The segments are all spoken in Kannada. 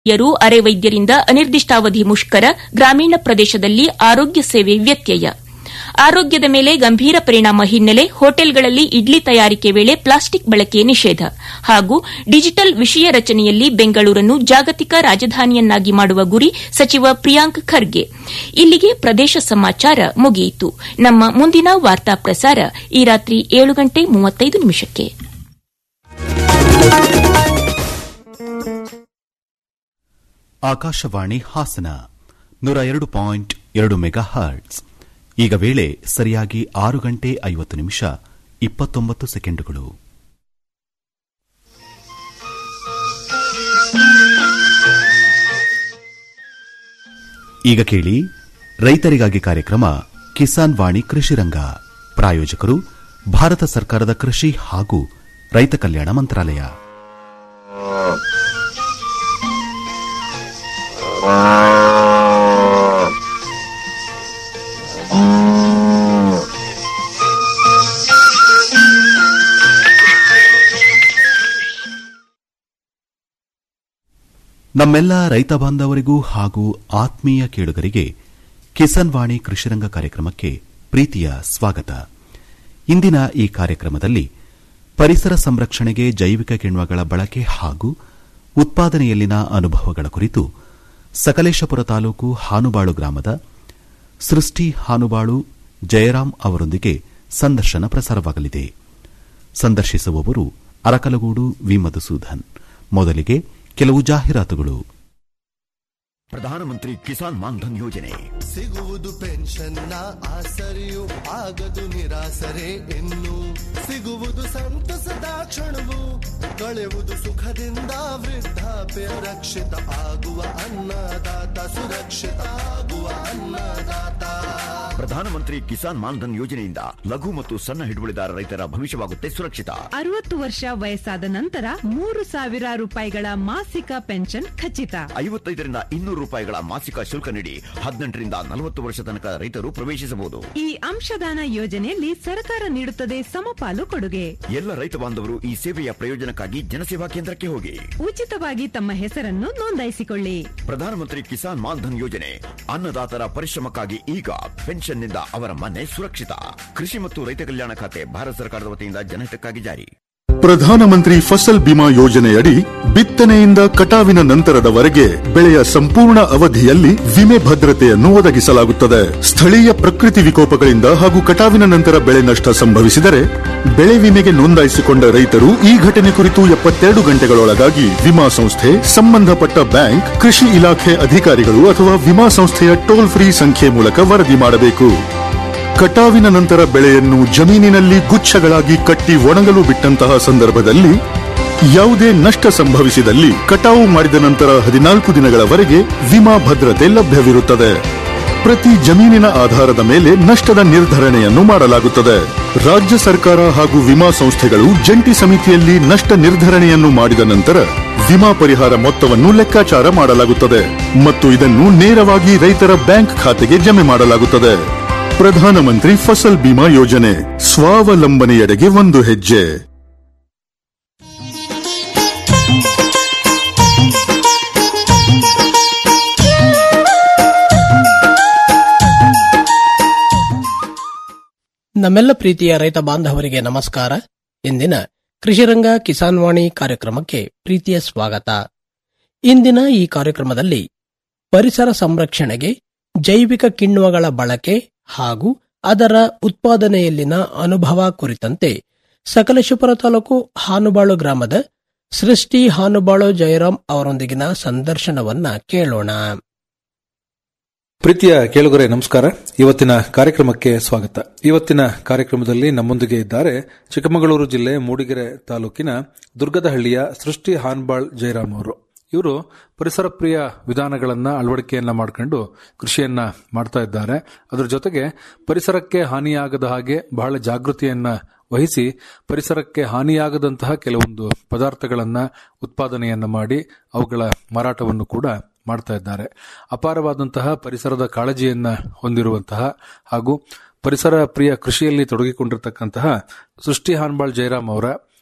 ವೈದ್ಯರು ಅರೆ ವೈದ್ಯರಿಂದ ಅನಿರ್ದಿಷ್ಟಾವಧಿ ಮುಷ್ಕರ ಗ್ರಾಮೀಣ ಪ್ರದೇಶದಲ್ಲಿ ಆರೋಗ್ಯ ಸೇವೆ ವ್ಯತ್ಯಯ ಆರೋಗ್ಯದ ಮೇಲೆ ಗಂಭೀರ ಪರಿಣಾಮ ಹಿನ್ನೆಲೆ ಹೋಟೆಲ್ಗಳಲ್ಲಿ ಇಡ್ಲಿ ತಯಾರಿಕೆ ವೇಳೆ ಪ್ಲಾಸ್ಟಿಕ್ ಬಳಕೆ ನಿಷೇಧ ಹಾಗೂ ಡಿಜಿಟಲ್ ವಿಷಯ ರಚನೆಯಲ್ಲಿ ಬೆಂಗಳೂರನ್ನು ಜಾಗತಿಕ ರಾಜಧಾನಿಯನ್ನಾಗಿ ಮಾಡುವ ಗುರಿ ಸಚಿವ ಪ್ರಿಯಾಂಕ್ ಖರ್ಗೆ ಇಲ್ಲಿಗೆ ಪ್ರದೇಶ ಸಮಾಚಾರ ಮುಗಿಯಿತು ನಮ್ಮ ಮುಂದಿನ ವಾರ್ತಾ ಪ್ರಸಾರ ಈ ರಾತ್ರಿ ಏಳು ಗಂಟೆ ಮೂವತ್ತೈದು ನಿಮಿಷಕ್ಕೆ ಆಕಾಶವಾಣಿ ಹಾಸನ ನೂರ ಎರಡು ಪಾಯಿಂಟ್ ಎರಡು ಮೆಗಾ ಹರ್ಟ್ಸ್ ಈಗ ವೇಳೆ ಸರಿಯಾಗಿ ಆರು ಗಂಟೆ ಐವತ್ತು ನಿಮಿಷ ಇಪ್ಪತ್ತೊಂಬತ್ತು ಸೆಕೆಂಡುಗಳು ಈಗ ಕೇಳಿ ರೈತರಿಗಾಗಿ ಕಾರ್ಯಕ್ರಮ ಕಿಸಾನ್ ವಾಣಿ ಕೃಷಿರಂಗ ಪ್ರಾಯೋಜಕರು ಭಾರತ ಸರ್ಕಾರದ ಕೃಷಿ ಹಾಗೂ ರೈತ ಕಲ್ಯಾಣ ಮಂತ್ರಾಲಯ ನಮ್ಮೆಲ್ಲ ರೈತ ಬಾಂಧವರಿಗೂ ಹಾಗೂ ಆತ್ಮೀಯ ಕೇಳುಗರಿಗೆ ಕಿಸಾನ್ ವಾಣಿ ಕೃಷಿರಂಗ ಕಾರ್ಯಕ್ರಮಕ್ಕೆ ಪ್ರೀತಿಯ ಸ್ವಾಗತ ಇಂದಿನ ಈ ಕಾರ್ಯಕ್ರಮದಲ್ಲಿ ಪರಿಸರ ಸಂರಕ್ಷಣೆಗೆ ಜೈವಿಕ ಕಿಣ್ವಗಳ ಬಳಕೆ ಹಾಗೂ ಉತ್ಪಾದನೆಯಲ್ಲಿನ ಅನುಭವಗಳ ಕುರಿತು ಸಕಲೇಶಪುರ ತಾಲೂಕು ಹಾನುಬಾಳು ಗ್ರಾಮದ ಸೃಷ್ಟಿ ಹಾನುಬಾಳು ಜಯರಾಮ್ ಅವರೊಂದಿಗೆ ಸಂದರ್ಶನ ಪ್ರಸಾರವಾಗಲಿದೆ ಸಂದರ್ಶಿಸುವವರು ಅರಕಲಗೂಡು ವಿ ಮಧುಸೂದನ್ ಮೊದಲಿಗೆ ಕೆಲವು ಜಾಹೀರಾತುಗಳು ಪ್ರಧಾನಮಂತ್ರಿ ಕಿಸಾನ್ ಮಾನ್ಧನ್ ಯೋಜನೆ ಸಿಗುವುದು ಪೆನ್ಷನ್ನ ಆಸರೆಯು ಆಗದು ನಿರಾಸರೆ ಇನ್ನು ಸಿಗುವುದು ಸಂತಸದ ಕ್ಷಣವು ಕಳೆಯುವುದು ಸುಖದಿಂದ ವೃದ್ಧಾಪ್ಯ ರಕ್ಷಿತ ಆಗುವ ಅನ್ನದಾತ ಸುರಕ್ಷಿತ ಆಗುವ ಅನ್ನದಾತ ಪ್ರಧಾನಮಂತ್ರಿ ಕಿಸಾನ್ ಮಾನ್ಧನ್ ಯೋಜನೆಯಿಂದ ಲಘು ಮತ್ತು ಸಣ್ಣ ಹಿಡುವಳಿದಾರ ರೈತರ ಭವಿಷ್ಯವಾಗುತ್ತೆ ಸುರಕ್ಷಿತ ಅರವತ್ತು ವರ್ಷ ವಯಸ್ಸಾದ ನಂತರ ಮೂರು ಸಾವಿರ ರೂಪಾಯಿಗಳ ಮಾಸಿಕ ಪೆನ್ಷನ್ ಖಚಿತ ಐವತ್ತೈದರಿಂದ ಇನ್ನೂರು ರೂಪಾಯಿಗಳ ಮಾಸಿಕ ಶುಲ್ಕ ನೀಡಿ ಹದಿನೆಂಟರಿಂದ ನಲವತ್ತು ವರ್ಷ ತನಕ ರೈತರು ಪ್ರವೇಶಿಸಬಹುದು ಈ ಅಂಶದಾನ ಯೋಜನೆಯಲ್ಲಿ ಸರ್ಕಾರ ನೀಡುತ್ತದೆ ಸಮಪಾಲು ಕೊಡುಗೆ ಎಲ್ಲ ರೈತ ಬಾಂಧವರು ಈ ಸೇವೆಯ ಪ್ರಯೋಜನಕ್ಕಾಗಿ ಜನಸೇವಾ ಕೇಂದ್ರಕ್ಕೆ ಹೋಗಿ ಉಚಿತವಾಗಿ ತಮ್ಮ ಹೆಸರನ್ನು ನೋಂದಾಯಿಸಿಕೊಳ್ಳಿ ಪ್ರಧಾನಮಂತ್ರಿ ಕಿಸಾನ್ ಮಾನ್ಧನ್ ಯೋಜನೆ ಅನ್ನದಾತರ ಪರಿಶ್ರಮಕ್ಕಾಗಿ ಈಗ ಪೆನ್ಷನ್ನಿಂದ ಅವರ ಮನೆ ಸುರಕ್ಷಿತ ಕೃಷಿ ಮತ್ತು ರೈತ ಕಲ್ಯಾಣ ಖಾತೆ ಭಾರತ ಸರ್ಕಾರದ ವತಿಯಿಂದ ಜನಹಿತಕ್ಕಾಗಿ ಜಾರಿ ಪ್ರಧಾನಮಂತ್ರಿ ಫಸಲ್ ಬಿಮಾ ಯೋಜನೆಯಡಿ ಬಿತ್ತನೆಯಿಂದ ಕಟಾವಿನ ನಂತರದವರೆಗೆ ಬೆಳೆಯ ಸಂಪೂರ್ಣ ಅವಧಿಯಲ್ಲಿ ವಿಮೆ ಭದ್ರತೆಯನ್ನು ಒದಗಿಸಲಾಗುತ್ತದೆ ಸ್ಥಳೀಯ ಪ್ರಕೃತಿ ವಿಕೋಪಗಳಿಂದ ಹಾಗೂ ಕಟಾವಿನ ನಂತರ ಬೆಳೆ ನಷ್ಟ ಸಂಭವಿಸಿದರೆ ಬೆಳೆ ವಿಮೆಗೆ ನೋಂದಾಯಿಸಿಕೊಂಡ ರೈತರು ಈ ಘಟನೆ ಕುರಿತು ಎಪ್ಪತ್ತೆರಡು ಗಂಟೆಗಳೊಳಗಾಗಿ ವಿಮಾ ಸಂಸ್ಥೆ ಸಂಬಂಧಪಟ್ಟ ಬ್ಯಾಂಕ್ ಕೃಷಿ ಇಲಾಖೆ ಅಧಿಕಾರಿಗಳು ಅಥವಾ ವಿಮಾ ಸಂಸ್ಥೆಯ ಟೋಲ್ ಫ್ರೀ ಸಂಖ್ಯೆ ಮೂಲಕ ವರದಿ ಮಾಡಬೇಕು ಕಟಾವಿನ ನಂತರ ಬೆಳೆಯನ್ನು ಜಮೀನಿನಲ್ಲಿ ಗುಚ್ಛಗಳಾಗಿ ಕಟ್ಟಿ ಒಣಗಲು ಬಿಟ್ಟಂತಹ ಸಂದರ್ಭದಲ್ಲಿ ಯಾವುದೇ ನಷ್ಟ ಸಂಭವಿಸಿದಲ್ಲಿ ಕಟಾವು ಮಾಡಿದ ನಂತರ ಹದಿನಾಲ್ಕು ದಿನಗಳವರೆಗೆ ವಿಮಾ ಭದ್ರತೆ ಲಭ್ಯವಿರುತ್ತದೆ ಪ್ರತಿ ಜಮೀನಿನ ಆಧಾರದ ಮೇಲೆ ನಷ್ಟದ ನಿರ್ಧರಣೆಯನ್ನು ಮಾಡಲಾಗುತ್ತದೆ ರಾಜ್ಯ ಸರ್ಕಾರ ಹಾಗೂ ವಿಮಾ ಸಂಸ್ಥೆಗಳು ಜಂಟಿ ಸಮಿತಿಯಲ್ಲಿ ನಷ್ಟ ನಿರ್ಧರಣೆಯನ್ನು ಮಾಡಿದ ನಂತರ ವಿಮಾ ಪರಿಹಾರ ಮೊತ್ತವನ್ನು ಲೆಕ್ಕಾಚಾರ ಮಾಡಲಾಗುತ್ತದೆ ಮತ್ತು ಇದನ್ನು ನೇರವಾಗಿ ರೈತರ ಬ್ಯಾಂಕ್ ಖಾತೆಗೆ ಜಮೆ ಮಾಡಲಾಗುತ್ತದೆ ಪ್ರಧಾನಮಂತ್ರಿ ಫಸಲ್ ಬಿಮಾ ಯೋಜನೆ ಸ್ವಾವಲಂಬನೆಯೆಡೆಗೆ ಒಂದು ಹೆಜ್ಜೆ ನಮ್ಮೆಲ್ಲ ಪ್ರೀತಿಯ ರೈತ ಬಾಂಧವರಿಗೆ ನಮಸ್ಕಾರ ಇಂದಿನ ಕೃಷಿರಂಗ ಕಿಸಾನ್ ವಾಣಿ ಕಾರ್ಯಕ್ರಮಕ್ಕೆ ಪ್ರೀತಿಯ ಸ್ವಾಗತ ಇಂದಿನ ಈ ಕಾರ್ಯಕ್ರಮದಲ್ಲಿ ಪರಿಸರ ಸಂರಕ್ಷಣೆಗೆ ಜೈವಿಕ ಕಿಣ್ವಗಳ ಬಳಕೆ ಹಾಗೂ ಅದರ ಉತ್ಪಾದನೆಯಲ್ಲಿನ ಅನುಭವ ಕುರಿತಂತೆ ಸಕಲೇಶಪುರ ತಾಲೂಕು ಹಾನುಬಾಳು ಗ್ರಾಮದ ಸೃಷ್ಟಿ ಹಾನುಬಾಳು ಜಯರಾಮ್ ಅವರೊಂದಿಗಿನ ಸಂದರ್ಶನವನ್ನ ಕೇಳೋಣ ಪ್ರೀತಿಯ ಕೇಳುಗರೆ ನಮಸ್ಕಾರ ಇವತ್ತಿನ ಕಾರ್ಯಕ್ರಮಕ್ಕೆ ಸ್ವಾಗತ ಇವತ್ತಿನ ಕಾರ್ಯಕ್ರಮದಲ್ಲಿ ನಮ್ಮೊಂದಿಗೆ ಇದ್ದಾರೆ ಚಿಕ್ಕಮಗಳೂರು ಜಿಲ್ಲೆ ಮೂಡಿಗೆರೆ ತಾಲೂಕಿನ ದುರ್ಗದಹಳ್ಳಿಯ ಸೃಷ್ಟಿ ಹಾನ್ಬಾಳ್ ಜಯರಾಮ್ ಅವರು ಇವರು ಪರಿಸರ ಪ್ರಿಯ ವಿಧಾನಗಳನ್ನ ಅಳವಡಿಕೆಯನ್ನ ಮಾಡಿಕೊಂಡು ಕೃಷಿಯನ್ನ ಮಾಡ್ತಾ ಇದ್ದಾರೆ ಅದರ ಜೊತೆಗೆ ಪರಿಸರಕ್ಕೆ ಹಾನಿಯಾಗದ ಹಾಗೆ ಬಹಳ ಜಾಗೃತಿಯನ್ನ ವಹಿಸಿ ಪರಿಸರಕ್ಕೆ ಹಾನಿಯಾಗದಂತಹ ಕೆಲವೊಂದು ಪದಾರ್ಥಗಳನ್ನ ಉತ್ಪಾದನೆಯನ್ನ ಮಾಡಿ ಅವುಗಳ ಮಾರಾಟವನ್ನು ಕೂಡ ಮಾಡ್ತಾ ಇದ್ದಾರೆ ಅಪಾರವಾದಂತಹ ಪರಿಸರದ ಕಾಳಜಿಯನ್ನ ಹೊಂದಿರುವಂತಹ ಹಾಗೂ ಪರಿಸರ ಪ್ರಿಯ ಕೃಷಿಯಲ್ಲಿ ತೊಡಗಿಕೊಂಡಿರತಕ್ಕಂತಹ ಸೃಷ್ಟಿ ಹಾನ್ಬಾಳ್ ಜಯರಾಮ್ ಅವರ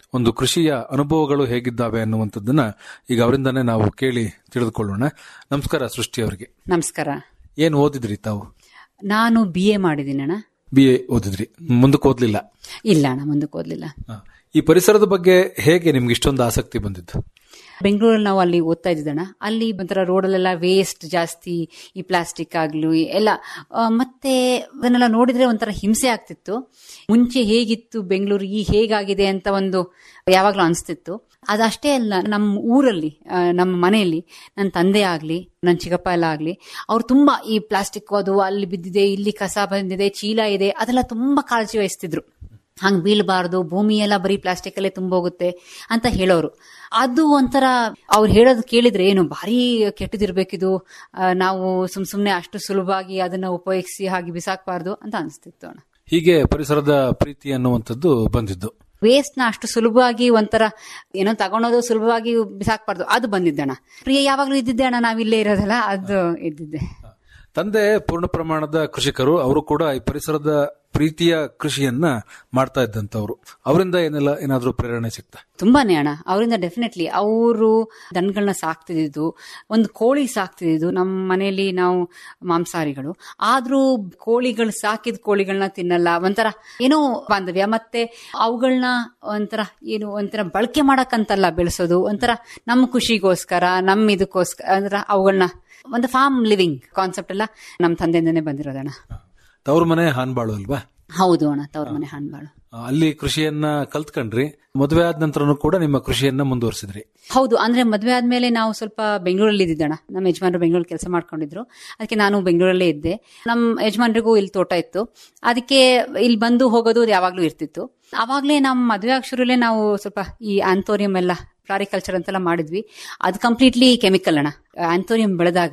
ಒಂದು ಕೃಷಿಯ ಅನುಭವಗಳು ಹೇಗಿದ್ದಾವೆ ಅನ್ನುವಂಥದ್ದನ್ನ ಈಗ ಅವರಿಂದಾನೇ ನಾವು ಕೇಳಿ ತಿಳಿದುಕೊಳ್ಳೋಣ ನಮಸ್ಕಾರ ಸೃಷ್ಟಿ ಅವರಿಗೆ ನಮಸ್ಕಾರ ಏನ್ ಓದಿದ್ರಿ ತಾವು ನಾನು ಬಿ ಎ ಮಾಡಿದ್ದೀನಿ ಅಣ್ಣ ಬಿ ಎ ಓದಿದ್ರಿ ಮುಂದಕ್ಕೆ ಓದ್ಲಿಲ್ಲ ಇಲ್ಲ ಅಣ್ಣ ಮುಂದಕ್ಕೆ ಓದ್ಲಿಲ್ಲ ಹ. ಈ ಪರಿಸರದ ಬಗ್ಗೆ ಹೇಗೆ ನಿಮ್ಗೆ ಇಷ್ಟೊಂದು ಆಸಕ್ತಿ ಬಂದಿದ್ದು ಬೆಂಗಳೂರಲ್ಲಿ ನಾವು ಅಲ್ಲಿ ಓದ್ತಾ ಇದ್ದಿದ್ದಣ್ಣ ಅಲ್ಲಿ ಒಂಥರ ರೋಡಲ್ಲೆಲ್ಲ ವೇಸ್ಟ್ ಜಾಸ್ತಿ ಈ ಪ್ಲಾಸ್ಟಿಕ್ ಆಗ್ಲು ಈ ಎಲ್ಲ ಆ, ಮತ್ತೆ ಅದನ್ನೆಲ್ಲ ನೋಡಿದ್ರೆ ಒಂಥರ ಹಿಂಸೆ ಆಗ್ತಿತ್ತು ಮುಂಚೆ ಹೇಗಿತ್ತು ಬೆಂಗಳೂರು ಈ ಹೇಗಾಗಿದೆ ಅಂತ ಒಂದು ಯಾವಾಗ್ಲೂ ಅನಿಸ್ತಿತ್ತು ಅದಷ್ಟೇ ಅಲ್ಲ ನಮ್ಮ ಊರಲ್ಲಿ ಆ, ನಮ್ಮ ಮನೆಯಲ್ಲಿ ನನ್ನ ತಂದೆ ಆಗ್ಲಿ ನನ್ನ ಚಿಕ್ಕಪ್ಪ ಎಲ್ಲ ಆಗ್ಲಿ ಅವ್ರು ತುಂಬಾ ಈ ಪ್ಲಾಸ್ಟಿಕ್ ಅದು ಅಲ್ಲಿ ಬಿದ್ದಿದೆ ಇಲ್ಲಿ ಕಸ ಬಂದಿದೆ ಚೀಲ ಇದೆ ಅದೆಲ್ಲ ತುಂಬಾ ಕಾಳಜಿ ವಹಿಸ್ತಿದ್ರು ಹಂಗ್ ಬೀಳಬಾರ್ದು ಭೂಮಿ ಎಲ್ಲ ಬರೀ ಪ್ಲಾಸ್ಟಿಕ್ ಅಲ್ಲೇ ತುಂಬೋಗುತ್ತೆ ಅಂತ ಹೇಳೋರು ಅದು ಒಂಥರ ಅವ್ರು ಹೇಳೋದು ಕೇಳಿದ್ರೆ ಏನು ಭಾರಿ ಕೆಟ್ಟದಿರ್ಬೇಕಿದು ಆ, ನಾವು ಸುಮ್ ಸುಮ್ನೆ ಅಷ್ಟು ಸುಲಭವಾಗಿ ಅದನ್ನ ಉಪಯೋಗಿಸಿ ಹಾಗೆ ಬಿಸಾಕ್ಬಾರ್ದು ಅಂತ ಅನಿಸ್ತಿತ್ತು ಅಣ್ಣ ಹೀಗೆ ಪರಿಸರದ ಪ್ರೀತಿ ಅನ್ನುವಂಥದ್ದು ಬಂದಿದ್ದು ವೇಸ್ಟ್ ನ ಅಷ್ಟು ಸುಲಭವಾಗಿ ಒಂಥರ ಏನೋ ತಗೊಳೋದು ಸುಲಭವಾಗಿ ಬಿಸಾಕ್ಬಾರ್ದು ಅದು ಬಂದಿದ್ದಣ್ಣ ಪ್ರಿಯ ಯಾವಾಗ್ಲೂ ಇದ್ದಿದ್ದೆ ಅಣ್ಣ ನಾವಿಲ್ಲೇ ಇರೋದಲ್ಲ ಅದು ಇದ್ದಿದ್ದೆ ತಂದೆ ಪೂರ್ಣ ಪ್ರಮಾಣದ ಕೃಷಿಕರು ಅವರು ಕೂಡ ಈ ಪರಿಸರದ ಪ್ರೀತಿಯ ಕೃಷಿಯನ್ನ ಮಾಡ್ತಾ ಇದ್ದಂತವ್ರು ಅವರಿಂದ ಏನೆಲ್ಲ ಏನಾದ್ರೂ ಪ್ರೇರಣೆ ಸಿಗ್ತಾ ತುಂಬಾನೇ ಅಣ್ಣ ಅವರಿಂದ ಡೆಫಿನೆಟ್ಲಿ ಅವರು ದನಗಳನ್ನ ಸಾಕ್ತಿದ್ದು ಒಂದು ಕೋಳಿ ಸಾಕ್ತಿದ್ದು ನಮ್ಮ ಮನೆಯಲ್ಲಿ ನಾವು ಮಾಂಸಾಹಾರಿಗಳು ಆದ್ರೂ ಕೋಳಿಗಳು ಸಾಕಿದ ಕೋಳಿಗಳನ್ನ ತಿನ್ನಲ್ಲ ಒಂಥರ ಏನೋ ಬಾಂಧವ್ಯ ಮತ್ತೆ ಅವುಗಳನ್ನ ಒಂಥರ ಏನು ಒಂಥರ ಬಳಕೆ ಮಾಡಕ್ಕಂತಲ್ಲ ಬೆಳೆಸೋದು ಒಂಥರ ನಮ್ಮ ಖುಷಿಗೋಸ್ಕರ ನಮ್ಮ ಇದಕ್ಕೋಸ್ಕರ ಅಂದ್ರೆ ಅವುಗಳನ್ನ ಒಂದು ಫಾರ್ಮ್ ಲಿವಿಂಗ್ ಕಾನ್ಸೆಪ್ಟ್ ಎಲ್ಲ ನಮ್ಮ ತಂದೆಯಿಂದನೇ ಬಂದಿರೋದಣ್ಣ ತವ್ರ ಮನೆ ಹಾನ್ಬಾಳು ಅಲ್ವಾ ಹೌದು ಅಣ್ಣ ತವ್ರ ಮನೆ ಹಾನ್ಬಾಳು ಆ, ಅಲ್ಲಿ ಕೃಷಿಯನ್ನ ಕಲ್ತ್ಕೊಂಡ್ರಿ ಮದುವೆ ಆದ ನಂತರನೂ ಕೂಡ ನಿಮ್ಮ ಕೃಷಿಯನ್ನ ಮುಂದುವರಿಸಿದ್ರಿ ಹೌದು ಅಂದ್ರೆ ಮದ್ವೆ ಆದ್ಮೇಲೆ ನಾವು ಸ್ವಲ್ಪ ಬೆಂಗಳೂರಲ್ಲಿ ಇದ್ದಿದ್ದಣ ನಮ್ಮ ಯಜಮಾನರು ಬೆಂಗಳೂರಲ್ಲಿ ಕೆಲಸ ಮಾಡ್ಕೊಂಡಿದ್ರು ಅದಕ್ಕೆ ನಾನು ಬೆಂಗಳೂರಲ್ಲೇ ಇದ್ದೆ ನಮ್ಮ ಯಜಮಾನ್ರಿಗೂ ಇಲ್ಲಿ ತೋಟ ಇತ್ತು ಅದಕ್ಕೆ ಇಲ್ಲಿ ಬಂದು ಹೋಗೋದು ಅದು ಯಾವಾಗ್ಲೂ ಇರ್ತಿತ್ತು ಅವಾಗ್ಲೇ ನಮ್ಮ ಮದುವೆ ಶುರುಲೇ ನಾವು ಸ್ವಲ್ಪ ಈ ಆಂಥೋರಿಯಂ ಎಲ್ಲ ಫ್ಲಾರಿಕಲ್ಚರ್ ಅಂತೆಲ್ಲ ಮಾಡಿದ್ವಿ ಅದು ಕಂಪ್ಲೀಟ್ಲಿ ಕೆಮಿಕಲ್ ಅಣ್ಣ ಆಂಥೋರಿಯಂ ಬೆಳೆದಾಗ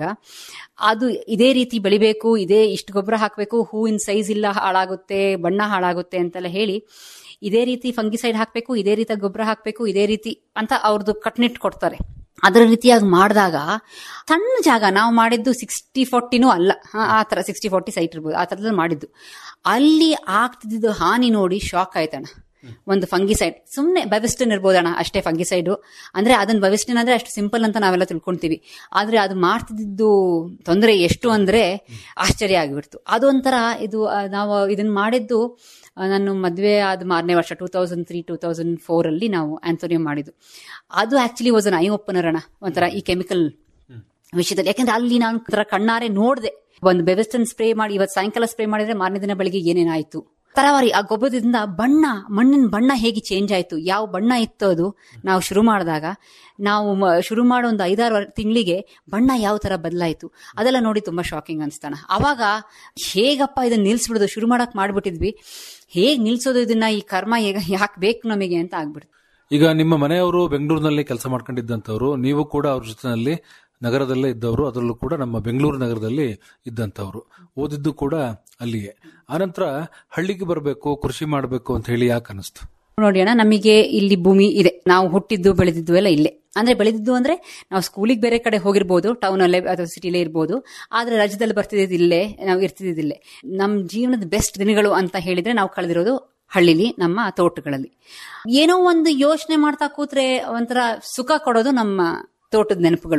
ಅದು ಇದೇ ರೀತಿ ಬೆಳಿಬೇಕು ಇದೇ ಇಷ್ಟು ಗೊಬ್ಬರ ಹಾಕಬೇಕು ಹೂವಿನ ಸೈಜ್ ಇಲ್ಲ ಹಾಳಾಗುತ್ತೆ ಬಣ್ಣ ಹಾಳಾಗುತ್ತೆ ಅಂತೆಲ್ಲ ಹೇಳಿ ಇದೇ ರೀತಿ ಫಂಗಿಸೈಡ್ ಹಾಕಬೇಕು ಇದೇ ರೀತಿ ಗೊಬ್ಬರ ಹಾಕಬೇಕು ಇದೇ ರೀತಿ ಅಂತ ಅವ್ರದ್ದು ಕಟ್ನಿಟ್ ಕೊಡ್ತಾರೆ ಅದರ ರೀತಿಯಾಗಿ ಮಾಡಿದಾಗ ಸಣ್ಣ ಜಾಗ ನಾವು ಮಾಡಿದ್ದು ಸಿಕ್ಸ್ಟಿ ಫೋರ್ಟಿನೂ ಅಲ್ಲ ಹಾ, ಆ ತರ ಸಿಕ್ಸ್ಟಿ ಫೋರ್ಟಿ ಸೈಟ್ ಇರ್ಬೋದು ಆ ಥರದಲ್ಲಿ ಮಾಡಿದ್ದು ಅಲ್ಲಿ ಆಗ್ತಿದ್ದು ಹಾನಿ ನೋಡಿ ಶಾಕ್ ಆಯ್ತಣ್ಣ ಒಂದು ಫಂಗಿಸೈಡ್ ಸುಮ್ಮನೆ ಬವಿಸ್ಟಿನ್ ಇರ್ಬೋದಣ್ಣ ಅಷ್ಟೇ ಫಂಗಿಸೈಡು ಅಂದ್ರೆ ಅದನ್ನ ಬವಿಸ್ಟಿನ್ ಅಂದ್ರೆ ಅಷ್ಟು ಸಿಂಪಲ್ ಅಂತ ನಾವೆಲ್ಲ ತಿಳ್ಕೊಂತೀವಿ ಆದ್ರೆ ಅದು ಮಾಡ್ತಿದ್ದು ತೊಂದರೆ ಎಷ್ಟು ಅಂದ್ರೆ ಆಶ್ಚರ್ಯ ಆಗಿಬಿಡ್ತು ಅದೊಂಥರ ಇದು ಆ, ನಾವು ಇದನ್ನ ಮಾಡಿದ್ದು ಆ, ನಾನು ಮದುವೆ ಆದ ಮಾರನೇ ವರ್ಷ two thousand three two thousand four ಅಲ್ಲಿ ನಾವು ಆಂಥೋರಿಯಂ ಮಾಡಿದ್ದು ಅದು actually was an eye opener ಅಣ್ಣ ಒಂಥರ ಈ ಕೆಮಿಕಲ್ ವಿಷಯದಲ್ಲಿ ಯಾಕಂದ್ರೆ ಅಲ್ಲಿ ನಾನು ಒಂಥರ ಕಣ್ಣಾರೆ ನೋಡ್ದೆ ಒಂದು ಬೆವೆಸ್ಟನ್ ಸ್ಪ್ರೇ ಮಾಡಿ ಇವತ್ತು ಸಾಯಂಕಾಲ ಸ್ಪ್ರೇ ಮಾಡಿದ್ರೆ ಮಾರನೇ ದಿನ ಬೆಳಿಗ್ಗೆ ಏನೇನಾಯ್ತು ತರವಾರಿ ಆ ಗೊಬ್ಬರದಿಂದ ಬಣ್ಣ ಮಣ್ಣಿನ ಬಣ್ಣ ಹೇಗೆ ಚೇಂಜ್ ಆಯ್ತು ಯಾವ ಬಣ್ಣ ಇತ್ತು ಅದು ನಾವು ಶುರು ಮಾಡಿದಾಗ ನಾವು ಮ- ಶುರು ಮಾಡೋ ಒಂದು ಐದಾರು ತಿಂಗಳಿಗೆ ಬಣ್ಣ ಯಾವ ತರ ಬದಲಾಯಿತು ಅದೆಲ್ಲ ನೋಡಿ ತುಂಬಾ ಶಾಕಿಂಗ್ ಅನ್ಸ್ತಾನ ಅವಾಗ ಹೇಗಪ್ಪ ಇದನ್ನ ನಿಲ್ಸ್ಬಿಡೋದು ಶುರು ಮಾಡಕ್ ಮಾಡ್ಬಿಟ್ಟಿದ್ವಿ ಹೇಗ್ ನಿಲ್ಸೋದು ಇದನ್ನ ಈ ಕರ್ಮ ಹೇಗ ಯಾಕೆ ಬೇಕು ನಮಗೆ ಅಂತ ಆಗ್ಬಿಡ್ತು ಈಗ ನಿಮ್ಮ ಮನೆಯವರು ಬೆಂಗಳೂರಿನಲ್ಲಿ ಕೆಲಸ ಮಾಡ್ಕೊಂಡಿದ್ದಂಥವ್ರು ನೀವು ಕೂಡ ಅವ್ರ ಜೊತೆನಲ್ಲಿ ನಗರದಲ್ಲೇ ಇದ್ದವರು ಅದರಲ್ಲೂ ಕೂಡ ನಮ್ಮ ಬೆಂಗಳೂರು ನಗರದಲ್ಲಿ ಇದ್ದಂಥವ್ರು ಓದಿದ್ದು ಕೂಡ ಅಲ್ಲಿಯೇ ಆನಂತರ ಹಳ್ಳಿಗೆ ಬರಬೇಕು ಕೃಷಿ ಮಾಡಬೇಕು ಅಂತ ಹೇಳಿ ಯಾಕೆ ಅನಿಸ್ತು ನೋಡಿ ಅಣ್ಣ ನಮಗೆ ಇಲ್ಲಿ ಭೂಮಿ ಇದೆ ನಾವು ಹುಟ್ಟಿದ್ದು ಬೆಳೆದಿದ್ದು ಎಲ್ಲ ಇಲ್ಲೇ ಅಂದ್ರೆ ಬೆಳೆದಿದ್ದು ಅಂದ್ರೆ ನಾವು ಸ್ಕೂಲಿಗೆ ಬೇರೆ ಕಡೆ ಹೋಗಿರ್ಬೋದು ಟೌನ್ ಅಲ್ಲೇ ಅಥವಾ ಸಿಟಿಲೇ ಇರ್ಬೋದು ಆದ್ರೆ ರಾಜ್ಯದಲ್ಲಿ ಬರ್ತಿದ್ದಿದ್ದು ಇಲ್ಲೇ ನಾವು ಇರ್ತಿದ್ದಿದ್ದು ಇಲ್ಲೇ ನಮ್ಮ ಜೀವನದ ಬೆಸ್ಟ್ ದಿನಗಳು ಅಂತ ಹೇಳಿದ್ರೆ ನಾವು ಕಳೆದಿರೋದು ಹಳ್ಳಿಲಿ ನಮ್ಮ ತೋಟಗಳಲ್ಲಿ ಏನೋ ಒಂದು ಯೋಚನೆ ಮಾಡ್ತಾ ಕೂತ್ರೆ ಒಂಥರ ಸುಖ ಕೊಡೋದು ನಮ್ಮ ತೋಟದ ನೆನಪುಗಳು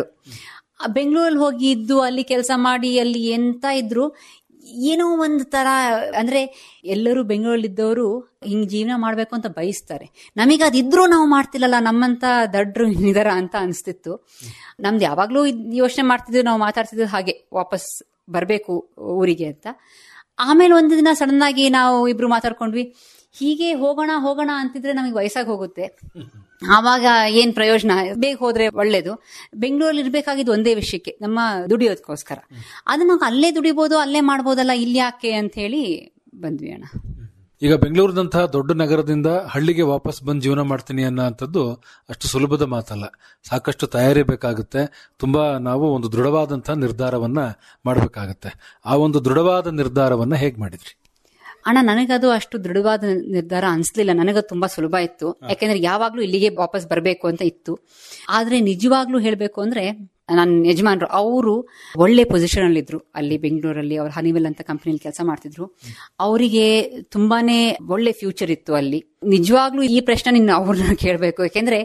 ಆ ಬೆಂಗಳೂರಲ್ಲಿ ಹೋಗಿ ಇದ್ದು ಅಲ್ಲಿ ಕೆಲಸ ಮಾಡಿ ಅಲ್ಲಿ ಎಂತ ಇದ್ರು ಏನೋ ಒಂದು ತರ ಅಂದ್ರೆ ಎಲ್ಲರೂ ಬೆಂಗಳೂರಲ್ಲಿದ್ದವರು ಹಿಂಗ್ ಜೀವನ ಮಾಡ್ಬೇಕು ಅಂತ ಬಯಸ್ತಾರೆ ನಮಗೆ ಅದಿದ್ರೂ ನಾವು ಮಾಡ್ತಿಲ್ಲಲ್ಲ ನಮ್ಮಂತ ದಡ್ರು ಇದಾರ ಅಂತ ಅನಿಸ್ತಿತ್ತು ನಮ್ದು ಯಾವಾಗ್ಲೂ ಯೋಚನೆ ಮಾಡ್ತಿದ್ವಿ ನಾವು ಮಾತಾಡ್ತಿದ್ವಿ ಹಾಗೆ ವಾಪಸ್ ಬರ್ಬೇಕು ಊರಿಗೆ ಅಂತ ಆಮೇಲೆ ಒಂದು ದಿನ ಸಡನ್ ಆಗಿ ನಾವು ಇಬ್ರು ಮಾತಾಡ್ಕೊಂಡ್ವಿ ಹೀಗೆ ಹೋಗೋಣ ಹೋಗೋಣ ಅಂತಿದ್ರೆ ನಮಗೆ ವಯಸ್ಸಾಗಿ ಹೋಗುತ್ತೆ ಆವಾಗ ಏನ್ ಪ್ರಯೋಜನ ಬೇಗ ಹೋದ್ರೆ ಒಳ್ಳೇದು ಬೆಂಗಳೂರಲ್ಲಿ ಇರ್ಬೇಕಾಗಿದ್ದು ಒಂದೇ ವಿಷಯಕ್ಕೆ ನಮ್ಮ ದುಡಿಯೋದಕ್ಕೋಸ್ಕರ ಅದನ್ನ ನಾವು ಅಲ್ಲೇ ದುಡಿಬೋದು ಅಲ್ಲೇ ಮಾಡ್ಬೋದಲ್ಲ ಇಲ್ಲಿ ಯಾಕೆ ಅಂತ ಹೇಳಿ ಬಂದ್ವಿ ಅಣ್ಣ ಈಗ ಬೆಂಗಳೂರಿನಂತಹ ದೊಡ್ಡ ನಗರದಿಂದ ಹಳ್ಳಿಗೆ ವಾಪಸ್ ಬಂದು ಜೀವನ ಮಾಡ್ತೀನಿ ಅನ್ನೋಂಥದ್ದು ಅಷ್ಟು ಸುಲಭದ ಮಾತಲ್ಲ ಸಾಕಷ್ಟು ತಯಾರಿ ಬೇಕಾಗುತ್ತೆ ತುಂಬಾ ನಾವು ಒಂದು ದೃಢವಾದಂತಹ ನಿರ್ಧಾರವನ್ನ ಮಾಡಬೇಕಾಗತ್ತೆ ಆ ಒಂದು ದೃಢವಾದ ನಿರ್ಧಾರವನ್ನ ಹೇಗ್ ಮಾಡಿದ್ರಿ ಅಣ್ಣ ನನಗದು ಅಷ್ಟು ದೃಢವಾದ ನಿರ್ಧಾರ ಅನ್ಸ್ಲಿಲ್ಲ ನನಗದು ತುಂಬಾ ಸುಲಭ ಇತ್ತು ಯಾಕೆಂದ್ರೆ ಯಾವಾಗ್ಲೂ ಇಲ್ಲಿಗೆ ವಾಪಸ್ ಬರಬೇಕು ಅಂತ ಇತ್ತು ಆದ್ರೆ ನಿಜವಾಗ್ಲೂ ಹೇಳ್ಬೇಕು ಅಂದ್ರೆ ನನ್ನ ಯಜಮಾನ್ರು ಅವರು ಒಳ್ಳೆ ಪೊಸಿಷನ್ ಅಲ್ಲಿ ಇದ್ರು ಅಲ್ಲಿ ಬೆಂಗಳೂರಲ್ಲಿ ಅವ್ರು ಹನಿವೆಲ್ ಅಂತ ಕಂಪನಿಯಲ್ಲಿ ಕೆಲಸ ಮಾಡ್ತಿದ್ರು ಅವರಿಗೆ ತುಂಬಾನೇ ಒಳ್ಳೆ ಫ್ಯೂಚರ್ ಇತ್ತು ಅಲ್ಲಿ ನಿಜವಾಗ್ಲೂ ಈ ಪ್ರಶ್ನೆ ನೀನು ಅವ್ರನ್ನ ಕೇಳಬೇಕು ಯಾಕೆಂದ್ರೆ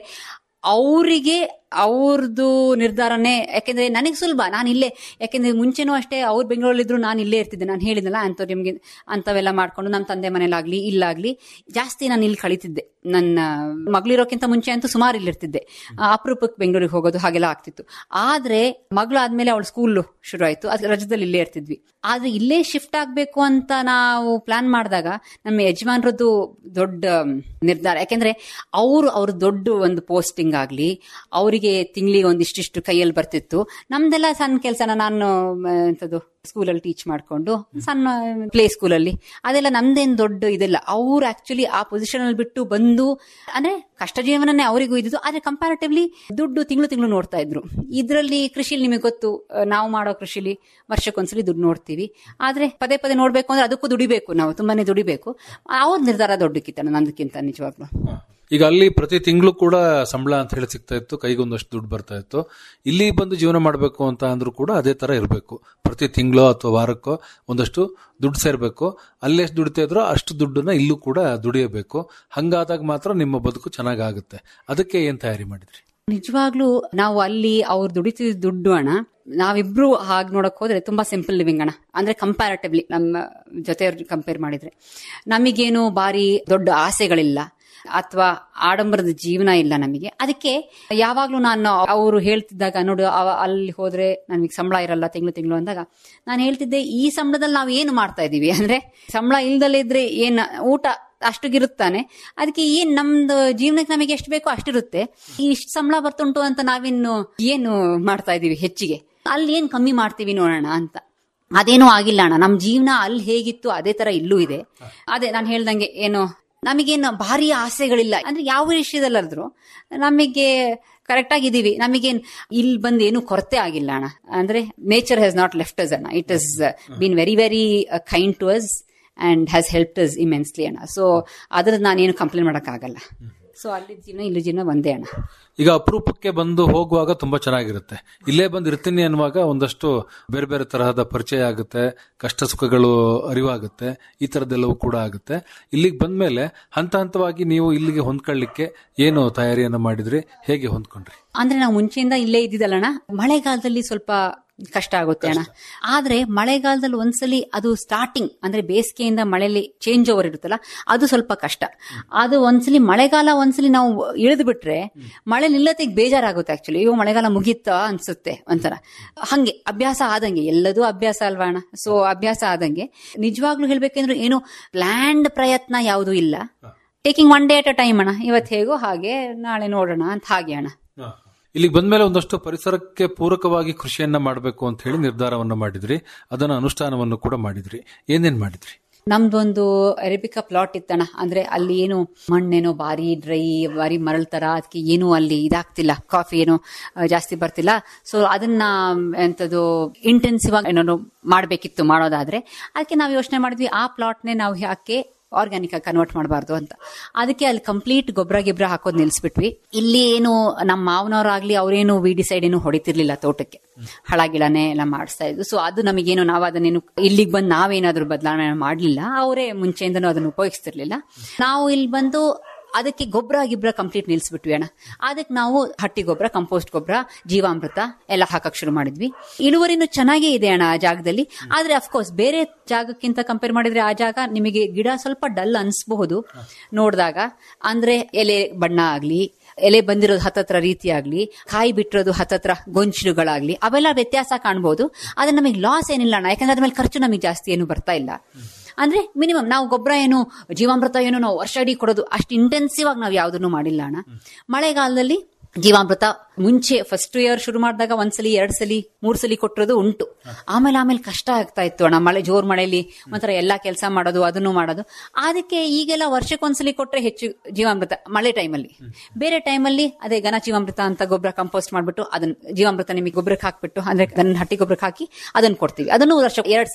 ಅವರಿಗೆ ಅವ್ರದ್ದು ನಿರ್ಧಾರನೇ ಯಾಕೆಂದ್ರೆ ನನಗೆ ಸುಲಭ ನಾನು ಇಲ್ಲೇ ಯಾಕೆಂದ್ರೆ ಮುಂಚೆನೂ ಅಷ್ಟೇ ಅವ್ರು ಬೆಂಗಳೂರಲ್ಲಿದ್ರು ನಾನು ಇಲ್ಲೇ ಇರ್ತಿದ್ದೆ ನಾನು ಹೇಳಿದ್ನಲ್ಲ ಆಂಥೋರಿಯಂಗೆ ಅಂಥವೆಲ್ಲ ಮಾಡ್ಕೊಂಡು ನಮ್ಮ ತಂದೆ ಮನೇಲಾಗ್ಲಿ ಇಲ್ಲಾಗ್ಲಿ ಜಾಸ್ತಿ ನಾನು ಇಲ್ಲಿ ಕಳಿತಿದ್ದೆ ನನ್ನ ಮಗಳಿರೋಕ್ಕಿಂತ ಮುಂಚೆ ಅಂತೂ ಸುಮಾರು ಇಲ್ಲಿರ್ತಿದ್ದೆ ಆ, ಅಪರೂಪಕ್ಕೆ ಬೆಂಗಳೂರಿಗೆ ಹೋಗೋದು ಹಾಗೆಲ್ಲ ಆಗ್ತಿತ್ತು ಆದ್ರೆ ಮಗಳು ಆದ್ಮೇಲೆ ಅವಳ ಸ್ಕೂಲ್ ಶುರು ಆಯ್ತು ಅದ್ ರಜದಲ್ಲಿ ಇಲ್ಲೇ ಇರ್ತಿದ್ವಿ ಆದ್ರೆ ಇಲ್ಲೇ ಶಿಫ್ಟ್ ಆಗ್ಬೇಕು ಅಂತ ನಾವು ಪ್ಲಾನ್ ಮಾಡಿದಾಗ ನಮ್ಮ ಯಜಮಾನ್ರದ್ದು ದೊಡ್ಡ ನಿರ್ಧಾರ ಯಾಕೆಂದ್ರೆ ಅವರು ಅವ್ರ ದೊಡ್ಡ ಒಂದು ಪೋಸ್ಟಿಂಗ್ ಆಗ್ಲಿ ಅವರಿಗೆ ತಿಂಗಳಿಗೆ ಒಂದಿಷ್ಟಿಷ್ಟು ಕೈಯಲ್ಲಿ ಬರ್ತಿತ್ತು ನಮ್ದೆಲ್ಲ ಸಣ್ಣ ಕೆಲಸನ ನಾನು ಮ, ಎಂತದು ಸ್ಕೂಲಲ್ಲಿ ಟೀಚ್ ಮಾಡ್ಕೊಂಡು ಸಣ್ಣ ಪ್ಲೇ ಸ್ಕೂಲಲ್ಲಿ ಅದೆಲ್ಲ ನಮ್ದೇನ್ ದೊಡ್ಡ ಇದೆಲ್ಲ ಅವ್ರು ಆಕ್ಚುಲಿ ಆ ಪೊಸಿಷನ್ ಅಲ್ಲಿ ಬಿಟ್ಟು ಬಂದು ಅಂದ್ರೆ ಕಷ್ಟ ಜೀವನನೇ ಅವರಿಗೂ ಇದ್ದು ಆದ್ರೆ ಕಂಪ್ಯಾರಿಟಿವ್ಲಿ ದುಡ್ಡು ತಿಂಗಳು ತಿಂಗಳು ನೋಡ್ತಾ ಇದ್ರು ಇದರಲ್ಲಿ ಕೃಷಿಲಿ ನಿಮಗೆ ಗೊತ್ತು ಆ, ನಾವು ಮಾಡೋ ಕೃಷಿಲಿ ವರ್ಷಕ್ಕೊಂದ್ಸಲಿ ದುಡ್ಡು ನೋಡ್ತೀವಿ ಆದ್ರೆ ಪದೇ ಪದೇ ನೋಡ್ಬೇಕು ಅಂದ್ರೆ ಅದಕ್ಕೂ ದುಡಿಬೇಕು ನಾವು ತುಂಬಾನೇ ದುಡಿಬೇಕು ಅವ್ರ ನಿರ್ಧಾರ ದೊಡ್ಡಕ್ಕಿತ್ತ ನಂದಕ್ಕಿಂತ ನಿಜವಾಗ್ಲು ಈಗ ಅಲ್ಲಿ ಪ್ರತಿ ತಿಂಗಳು ಕೂಡ ಸಂಬಳ ಅಂತ ಹೇಳಿ ಸಿಗ್ತಾ ಇತ್ತು ಕೈಗೊಂದಷ್ಟು ದುಡ್ಡು ಬರ್ತಾ ಇತ್ತು ಇಲ್ಲಿ ಬಂದು ಜೀವನ ಮಾಡಬೇಕು ಅಂತ ಅಂದ್ರೂ ಕೂಡ ಅದೇ ತರ ಇರಬೇಕು ಪ್ರತಿ ತಿಂಗಳು ಅಥವಾ ವಾರಕ್ಕೋ ಒಂದಷ್ಟು ದುಡ್ಡು ಸೇರ್ಬೇಕು ಅಲ್ಲಿ ಎಷ್ಟು ದುಡಿತಾ ಇದ್ರೋ ಅಷ್ಟು ದುಡ್ಡನ್ನ ಇಲ್ಲೂ ಕೂಡ ದುಡಿಯಬೇಕು ಹಂಗಾದಾಗ ಮಾತ್ರ ನಿಮ್ಮ ಬದುಕು ಚೆನ್ನಾಗಾಗುತ್ತೆ ಅದಕ್ಕೆ ಏನ್ ತಯಾರಿ ಮಾಡಿದ್ರಿ ನಿಜವಾಗ್ಲೂ ನಾವು ಅಲ್ಲಿ ಅವ್ರು ದುಡಿತಿದ್ದ ದುಡ್ಡು ಹಣ ನಾವಿಬ್ರು ಹಾಗೆ ನೋಡಕ್ ಹೋದ್ರೆ ತುಂಬಾ ಸಿಂಪಲ್ ಲಿವಿಂಗ್ ಹಣ ಅಂದ್ರೆ ಕಂಪ್ಯಾರಿಟಿವ್ಲಿ ನಮ್ಮ ಜೊತೆ ಕಂಪೇರ್ ಮಾಡಿದ್ರೆ ನಮಗೇನು ಬಾರಿ ದೊಡ್ಡ ಆಸೆಗಳಿಲ್ಲ ಅಥವಾ ಆಡಂಬರದ ಜೀವನ ಇಲ್ಲ ನಮಗೆ ಅದಕ್ಕೆ ಯಾವಾಗ್ಲೂ ನಾನು ಅವರು ಹೇಳ್ತಿದ್ದಾಗ ನೋಡು ಅವ- ಅಲ್ಲಿ ಹೋದ್ರೆ ನನಗೆ ಸಂಬಳ ಇರಲ್ಲ ತಿಂಗಳು ತಿಂಗಳು ಅಂದಾಗ ನಾನು ಹೇಳ್ತಿದ್ದೆ ಈ ಸಂಬಳದಲ್ಲಿ ನಾವು ಏನು ಮಾಡ್ತಾ ಇದೀವಿ ಅಂದ್ರೆ ಸಂಬಳ ಇಲ್ದಲೇ ಇದ್ರೆ ಏನ್ ಊಟ ಅಷ್ಟಿಗಿರುತ್ತಾನೆ ಅದಕ್ಕೆ ಏನ್ ನಮ್ದು ಜೀವನಕ್ಕೆ ನಮಗೆ ಎಷ್ಟು ಬೇಕೋ ಅಷ್ಟಿರುತ್ತೆ ಈ ಇಷ್ಟು ಸಂಬಳ ಬರ್ತುಂಟು ಅಂತ ನಾವಿನ್ನು ಏನು ಮಾಡ್ತಾ ಇದೀವಿ ಹೆಚ್ಚಿಗೆ ಅಲ್ಲಿ ಏನ್ ಕಮ್ಮಿ ಮಾಡ್ತೀವಿ ನೋಡೋಣ ಅಂತ ಅದೇನೂ ಆಗಿಲ್ಲ ಅಣ್ಣ ನಮ್ ಜೀವನ ಅಲ್ಲಿ ಹೇಗಿತ್ತು ಅದೇ ತರ ಇಲ್ಲೂ ಇದೆ ಅದೇ ನಾನು ಹೇಳ್ದಂಗೆ ಏನು ನಮಗೇನು ಭಾರಿ ಆಸೆಗಳಿಲ್ಲ ಅಂದ್ರೆ ಯಾವ ವಿಷಯದಲ್ಲಾದ್ರೂ ನಮಗೆ ಕರೆಕ್ಟ್ ಆಗಿದೀವಿ ನಮಗೇನ್ ಇಲ್ಲಿ ಬಂದು ಏನು ಕೊರತೆ ಆಗಿಲ್ಲ ಅಣ್ಣ ಅಂದ್ರೆ nature has not left us ಅಣ್ಣ it is been very very kind to us and has help us immensely ಅಣ್ಣ ಸೊ ಅದ್ರದ್ದು ನಾನೇನು ಕಂಪ್ಲೇಂಟ್ ಮಾಡೋಕ್ಕಾಗಲ್ಲ ಸೊ ಅಲ್ಲಿ ಜೀವನ ಇಲ್ಲಿ ಜೀವನ ಒಂದೇ ಅಣ್ಣ ಈಗ ಅಪರೂಪಕ್ಕೆ ಬಂದು ಹೋಗುವಾಗ ತುಂಬಾ ಚೆನ್ನಾಗಿರುತ್ತೆ ಇಲ್ಲೇ ಬಂದು ಇರ್ತೀನಿ ಅನ್ನುವಾಗ ಒಂದಷ್ಟು ಬೇರೆ ಬೇರೆ ತರಹದ ಪರಿಚಯ ಆಗುತ್ತೆ ಕಷ್ಟ ಸುಖಗಳು ಅರಿವಾಗುತ್ತೆ ಈ ತರದ್ದೆಲ್ಲವೂ ಕೂಡ ಆಗುತ್ತೆ ಇಲ್ಲಿಗೆ ಬಂದ್ಮೇಲೆ ಹಂತ ಹಂತವಾಗಿ ನೀವು ಇಲ್ಲಿಗೆ ಹೊಂದ್ಕೊಳ್ಳಿಕ್ಕೆ ಏನು ತಯಾರಿಯನ್ನ ಮಾಡಿದ್ರಿ ಹೇಗೆ ಹೊಂದ್ಕೊಂಡ್ರಿ ಅಂದ್ರೆ ನಾವು ಮುಂಚೆಯಿಂದ ಇಲ್ಲೇ ಇದ್ದಿದ್ದಲ್ಲಣ್ಣ ಮಳೆಗಾಲದಲ್ಲಿ ಸ್ವಲ್ಪ ಕಷ್ಟ ಆಗುತ್ತೆ ಅಣ್ಣ ಆದ್ರೆ ಮಳೆಗಾಲದಲ್ಲಿ ಒಂದ್ಸಲಿ ಅದು ಸ್ಟಾರ್ಟಿಂಗ್ ಅಂದ್ರೆ ಬೇಸಿಗೆಯಿಂದ ಮಳೆಯಲ್ಲಿ ಚೇಂಜ್ ಓವರ್ ಇರುತ್ತಲ್ಲ ಅದು ಸ್ವಲ್ಪ ಕಷ್ಟ ಅದು ಒಂದ್ಸಲಿ ಮಳೆಗಾಲ ಒಂದ್ಸಲಿ ನಾವು ಇಳಿದು ಬಿಟ್ರೆ ಮಳೆ ನಿಲ್ಲತ್ತಿಗೆ ಬೇಜಾರಾಗುತ್ತೆ ಆಕ್ಚುಲಿ ಅಯ್ಯೋ ಮಳೆಗಾಲ ಮುಗೀತಾ ಅನ್ಸುತ್ತೆ ಒಂಥರ ಹಂಗೆ ಅಭ್ಯಾಸ ಆದಂಗೆ ಎಲ್ಲದೂ ಅಭ್ಯಾಸ ಅಲ್ವಾ ಅಣ್ಣ ಸೊ ಅಭ್ಯಾಸ ಆದಂಗೆ ನಿಜವಾಗ್ಲೂ ಹೇಳ್ಬೇಕಂದ್ರೆ ಏನು ಪ್ಲಾನ್ಡ್ ಪ್ರಯತ್ನ ಯಾವುದೂ ಇಲ್ಲ taking one day at a time ಅಣ್ಣ ಇವತ್ತು ಹೇಗೋ ಹಾಗೆ ನಾಳೆ ನೋಡೋಣ ಅಂತ ಹಾಗೆ ಅಣ್ಣ ಇಲ್ಲಿಗೆ ಬಂದ್ಮೇಲೆ ಒಂದಷ್ಟು ಪರಿಸರಕ್ಕೆ ಪೂರಕವಾಗಿ ಕೃಷಿಯನ್ನ ಮಾಡಬೇಕು ಅಂತ ಹೇಳಿ ನಿರ್ಧಾರವನ್ನು ಮಾಡಿದ್ರಿ ಅದನ್ನ ಅನುಷ್ಠಾನವನ್ನು ಕೂಡ ಮಾಡಿದ್ರಿ ಏನೇನ್ ಮಾಡಿದ್ರಿ ನಮ್ದೊಂದು ಅರೇಬಿಕಾ ಪ್ಲಾಟ್ ಇತ್ತಣ್ಣ ಅಂದ್ರೆ ಅಲ್ಲಿ ಏನು ಮಣ್ಣೇನೋ ಭಾರಿ ಡ್ರೈ ಭಾರಿ ಮರಳ್ ತರ ಅದಕ್ಕೆ ಏನು ಅಲ್ಲಿ ಇದಾಗ್ತಿಲ್ಲ ಕಾಫಿ ಏನು ಆ, ಜಾಸ್ತಿ ಬರ್ತಿಲ್ಲ ಸೊ ಅದನ್ನ ಎಂತದು ಇಂಟೆನ್ಸಿವ್ ಆಗಿ ಏನೋ ಮಾಡ್ಬೇಕಿತ್ತು ಮಾಡೋದಾದ್ರೆ ಅದಕ್ಕೆ ನಾವು ಯೋಚನೆ ಮಾಡಿದ್ವಿ ಆ ಪ್ಲಾಟ್ನೇ ನಾವು ಯಾಕೆ ಆರ್ಗ್ಯಾನಿಕ್ ಆಗಿ ಕನ್ವರ್ಟ್ ಮಾಡಬಾರ್ದು ಅಂತ ಅದಕ್ಕೆ ಅಲ್ಲಿ ಕಂಪ್ಲೀಟ್ ಗೊಬ್ಬರ ಗಿಬ್ರ ಹಾಕೋದು ನಿಲ್ಸ್ಬಿಟ್ವಿ ಇಲ್ಲಿ ಏನು ನಮ್ಮ ಮಾವನವರಾಗ್ಲಿ ಅವ್ರೇನು ವಿಡಿಸೈಡ್ ಏನು ಹೊಡಿತಿರ್ಲಿಲ್ಲ ತೋಟಕ್ಕೆ ಹಳಗಿಳನೆ ಎಲ್ಲ ಮಾಡಿಸ್ತಾ ಇದ್ರು ಸೊ ಅದು ನಮಗೇನು ನಾವು ಅದನ್ನೇನು ಇಲ್ಲಿಗೆ ಬಂದು ನಾವೇನಾದ್ರೂ ಬದಲಾವಣೆ ಮಾಡಲಿಲ್ಲ ಅವರೇ ಮುಂಚೆಯಿಂದನೂ ಅದನ್ನು ಉಪಯೋಗಿಸ್ತಿರ್ಲಿಲ್ಲ ನಾವು ಇಲ್ಲಿ ಬಂದು ಅದಕ್ಕೆ ಗೊಬ್ಬರ ಗಿಬ್ರ ಕಂಪ್ಲೀಟ್ ನಿಲ್ಸ್ಬಿಟ್ವಿ ಅಣ್ಣ ಅದಕ್ಕೆ ನಾವು ಹಟ್ಟಿ ಗೊಬ್ಬರ ಕಂಪೋಸ್ಟ್ ಗೊಬ್ಬರ ಜೀವಾಮೃತ ಎಲ್ಲ ಹಾಕಕ್ ಶುರು ಮಾಡಿದ್ವಿ ಇಳುವರಿನೂ ಚೆನ್ನಾಗೇ ಇದೆ ಅಣ್ಣ ಆ ಜಾಗದಲ್ಲಿ ಆದ್ರೆ ಅಫ್ಕೋರ್ಸ್ ಬೇರೆ ಜಾಗಕ್ಕಿಂತ ಕಂಪೇರ್ ಮಾಡಿದ್ರೆ ಆ ಜಾಗ ನಿಮಗೆ ಗಿಡ ಸ್ವಲ್ಪ ಡಲ್ ಅನ್ಸ್ಬಹುದು ನೋಡಿದಾಗ ಅಂದ್ರೆ ಎಲೆ ಬಣ್ಣ ಆಗ್ಲಿ ಎಲೆ ಬಂದಿರೋದು ಹತ್ತತ್ರ ರೀತಿ ಆಗ್ಲಿ ಕಾಯಿ ಬಿಟ್ಟಿರೋದು ಹತ್ತತ್ರ ಗೊಂಚಲುಗಳಾಗ್ಲಿ ಅವೆಲ್ಲ ವ್ಯತ್ಯಾಸ ಕಾಣ್ಬೋದು ಆದ್ರೆ ನಮಗೆ ಲಾಸ್ ಏನಿಲ್ಲ ಅಣ್ಣ ಯಾಕಂದ್ರೆ ಅದ್ರ ಮೇಲೆ ಖರ್ಚು ನಮಗೆ ಜಾಸ್ತಿ ಏನು ಬರ್ತಾ ಇಲ್ಲ ಅಂದ್ರೆ ಮಿನಿಮಮ್ ನಾವು ಗೊಬ್ಬರ ಏನು ಜೀವಾಮೃತ ಏನು ನಾವು ವರ್ಷ ಇಡೀ ಕೊಡೋದು ಅಷ್ಟು ಇಂಟೆನ್ಸಿವ್ ಆಗಿ ನಾವು ಯಾವ್ದನ್ನು ಮಾಡಿಲ್ಲ ಅಣ್ಣ ಮಳೆಗಾಲದಲ್ಲಿ ಜೀವಾಮೃತ ಮುಂಚೆ ಫಸ್ಟ್ ಇಯರ್ ಶುರು ಮಾಡಿದಾಗ ಒಂದ್ಸಲಿ ಎರಡ್ ಸಲಿ ಮೂರ್ ಸಲಿ ಕೊಟ್ಟಿರೋದು ಉಂಟು ಆಮೇಲೆ ಆಮೇಲೆ ಕಷ್ಟ ಆಗ್ತಾ ಇತ್ತು ಅಣ್ಣ ಮಳೆ ಜೋರ್ ಮಳೆಯಲ್ಲಿ ಒಂಥರ ಎಲ್ಲಾ ಕೆಲಸ ಮಾಡೋದು ಅದನ್ನು ಮಾಡೋದು ಅದಕ್ಕೆ ಈಗೆಲ್ಲ ವರ್ಷಕ್ಕೊಂದ್ಸಲಿ ಕೊಟ್ರೆ ಹೆಚ್ಚು ಜೀವಾಮೃತ ಮಳೆ ಟೈಮಲ್ಲಿ ಬೇರೆ ಟೈಮಲ್ಲಿ ಅದೇ ಘನ ಜೀವಾಮೃತ ಅಂತ ಗೊಬ್ಬರ ಕಂಪೋಸ್ಟ್ ಮಾಡ್ಬಿಟ್ಟು ಅದನ್ನ ಜೀವಾಮೃತ ನಿಮಗೆ ಗೊಬ್ಬರಕ್ಕೆ ಹಾಕ್ಬಿಟ್ಟು ಅಂದ್ರೆ ದನ ಹಟ್ಟಿ ಗೊಬ್ಬರಕ್ಕೆ ಹಾಕಿ ಅದನ್ನ ಕೊಡ್ತೀವಿ ಅದನ್ನು ವರ್ಷ ಎರಡ್ ಸಲಿ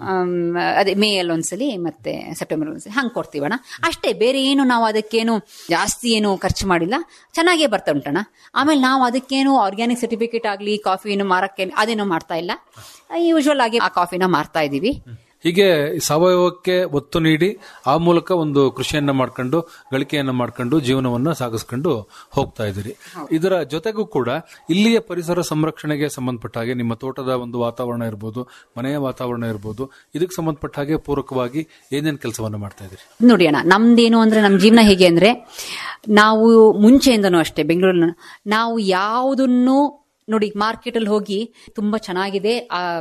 ಆಮ್, ಅದೇ ಮೇ ಅಲ್ಲಿ ಒಂದ್ಸಲಿ ಮತ್ತೆ ಸೆಪ್ಟೆಂಬರ್ ಒಂದ್ಸಲಿ ಹಂಗೆ ಕೊಡ್ತೀವಣ್ಣ ಅಷ್ಟೇ ಬೇರೆ ಏನು ನಾವು ಅದಕ್ಕೇನು ಜಾಸ್ತಿ ಏನು ಖರ್ಚು ಮಾಡಿಲ್ಲ ಚೆನ್ನಾಗೇ ಬರ್ತಾ ಉಂಟಣ್ಣ ಆಮೇಲೆ ನಾವು ಅದಕ್ಕೇನು ಆರ್ಗ್ಯಾನಿಕ್ ಸರ್ಟಿಫಿಕೇಟ್ ಆಗಲಿ ಕಾಫಿನ ಮಾರಕ್ಕೆ ಅದೇನು ಮಾಡ್ತಾ ಇಲ್ಲ ಯೂಶುವಲ್ ಆಗಿ ಆ ಕಾಫಿನ ಮಾರ್ತಾ ಇದೀವಿ ಹೀಗೆ ಸಾವಯವಕ್ಕೆ ಒತ್ತು ನೀಡಿ ಆ ಮೂಲಕ ಒಂದು ಕೃಷಿಯನ್ನ ಮಾಡ್ಕೊಂಡು ಗಳಿಕೆಯನ್ನ ಮಾಡ್ಕೊಂಡು ಜೀವನವನ್ನ ಸಾಗಿಸ್ಕೊಂಡು ಹೋಗ್ತಾ ಇದ್ದೀರಿ ಇದರ ಜೊತೆಗೂ ಕೂಡ ಇಲ್ಲಿಯ ಪರಿಸರ ಸಂರಕ್ಷಣೆಗೆ ಸಂಬಂಧಪಟ್ಟ ಹಾಗೆ ನಿಮ್ಮ ತೋಟದ ಒಂದು ವಾತಾವರಣ ಇರ್ಬೋದು ಮನೆಯ ವಾತಾವರಣ ಇರ್ಬೋದು ಇದಕ್ಕೆ ಸಂಬಂಧಪಟ್ಟ ಹಾಗೆ ಪೂರಕವಾಗಿ ಏನೇನ್ ಕೆಲಸವನ್ನ ಮಾಡ್ತಾ ಇದ್ದೀರಿ ನೋಡಿ ಅಣ್ಣ ನಮ್ದೇನು ಅಂದ್ರೆ ನಮ್ಮ ಜೀವನ ಹೇಗೆ ಅಂದ್ರೆ ನಾವು ಮುಂಚೆಯಿಂದನೂ ಅಷ್ಟೇ ಬೆಂಗಳೂರಿನ ನಾವು ಯಾವುದನ್ನು ನೋಡಿ ಮಾರ್ಕೆಟ್ ಅಲ್ಲಿ ಹೋಗಿ ತುಂಬಾ ಚೆನ್ನಾಗಿದೆ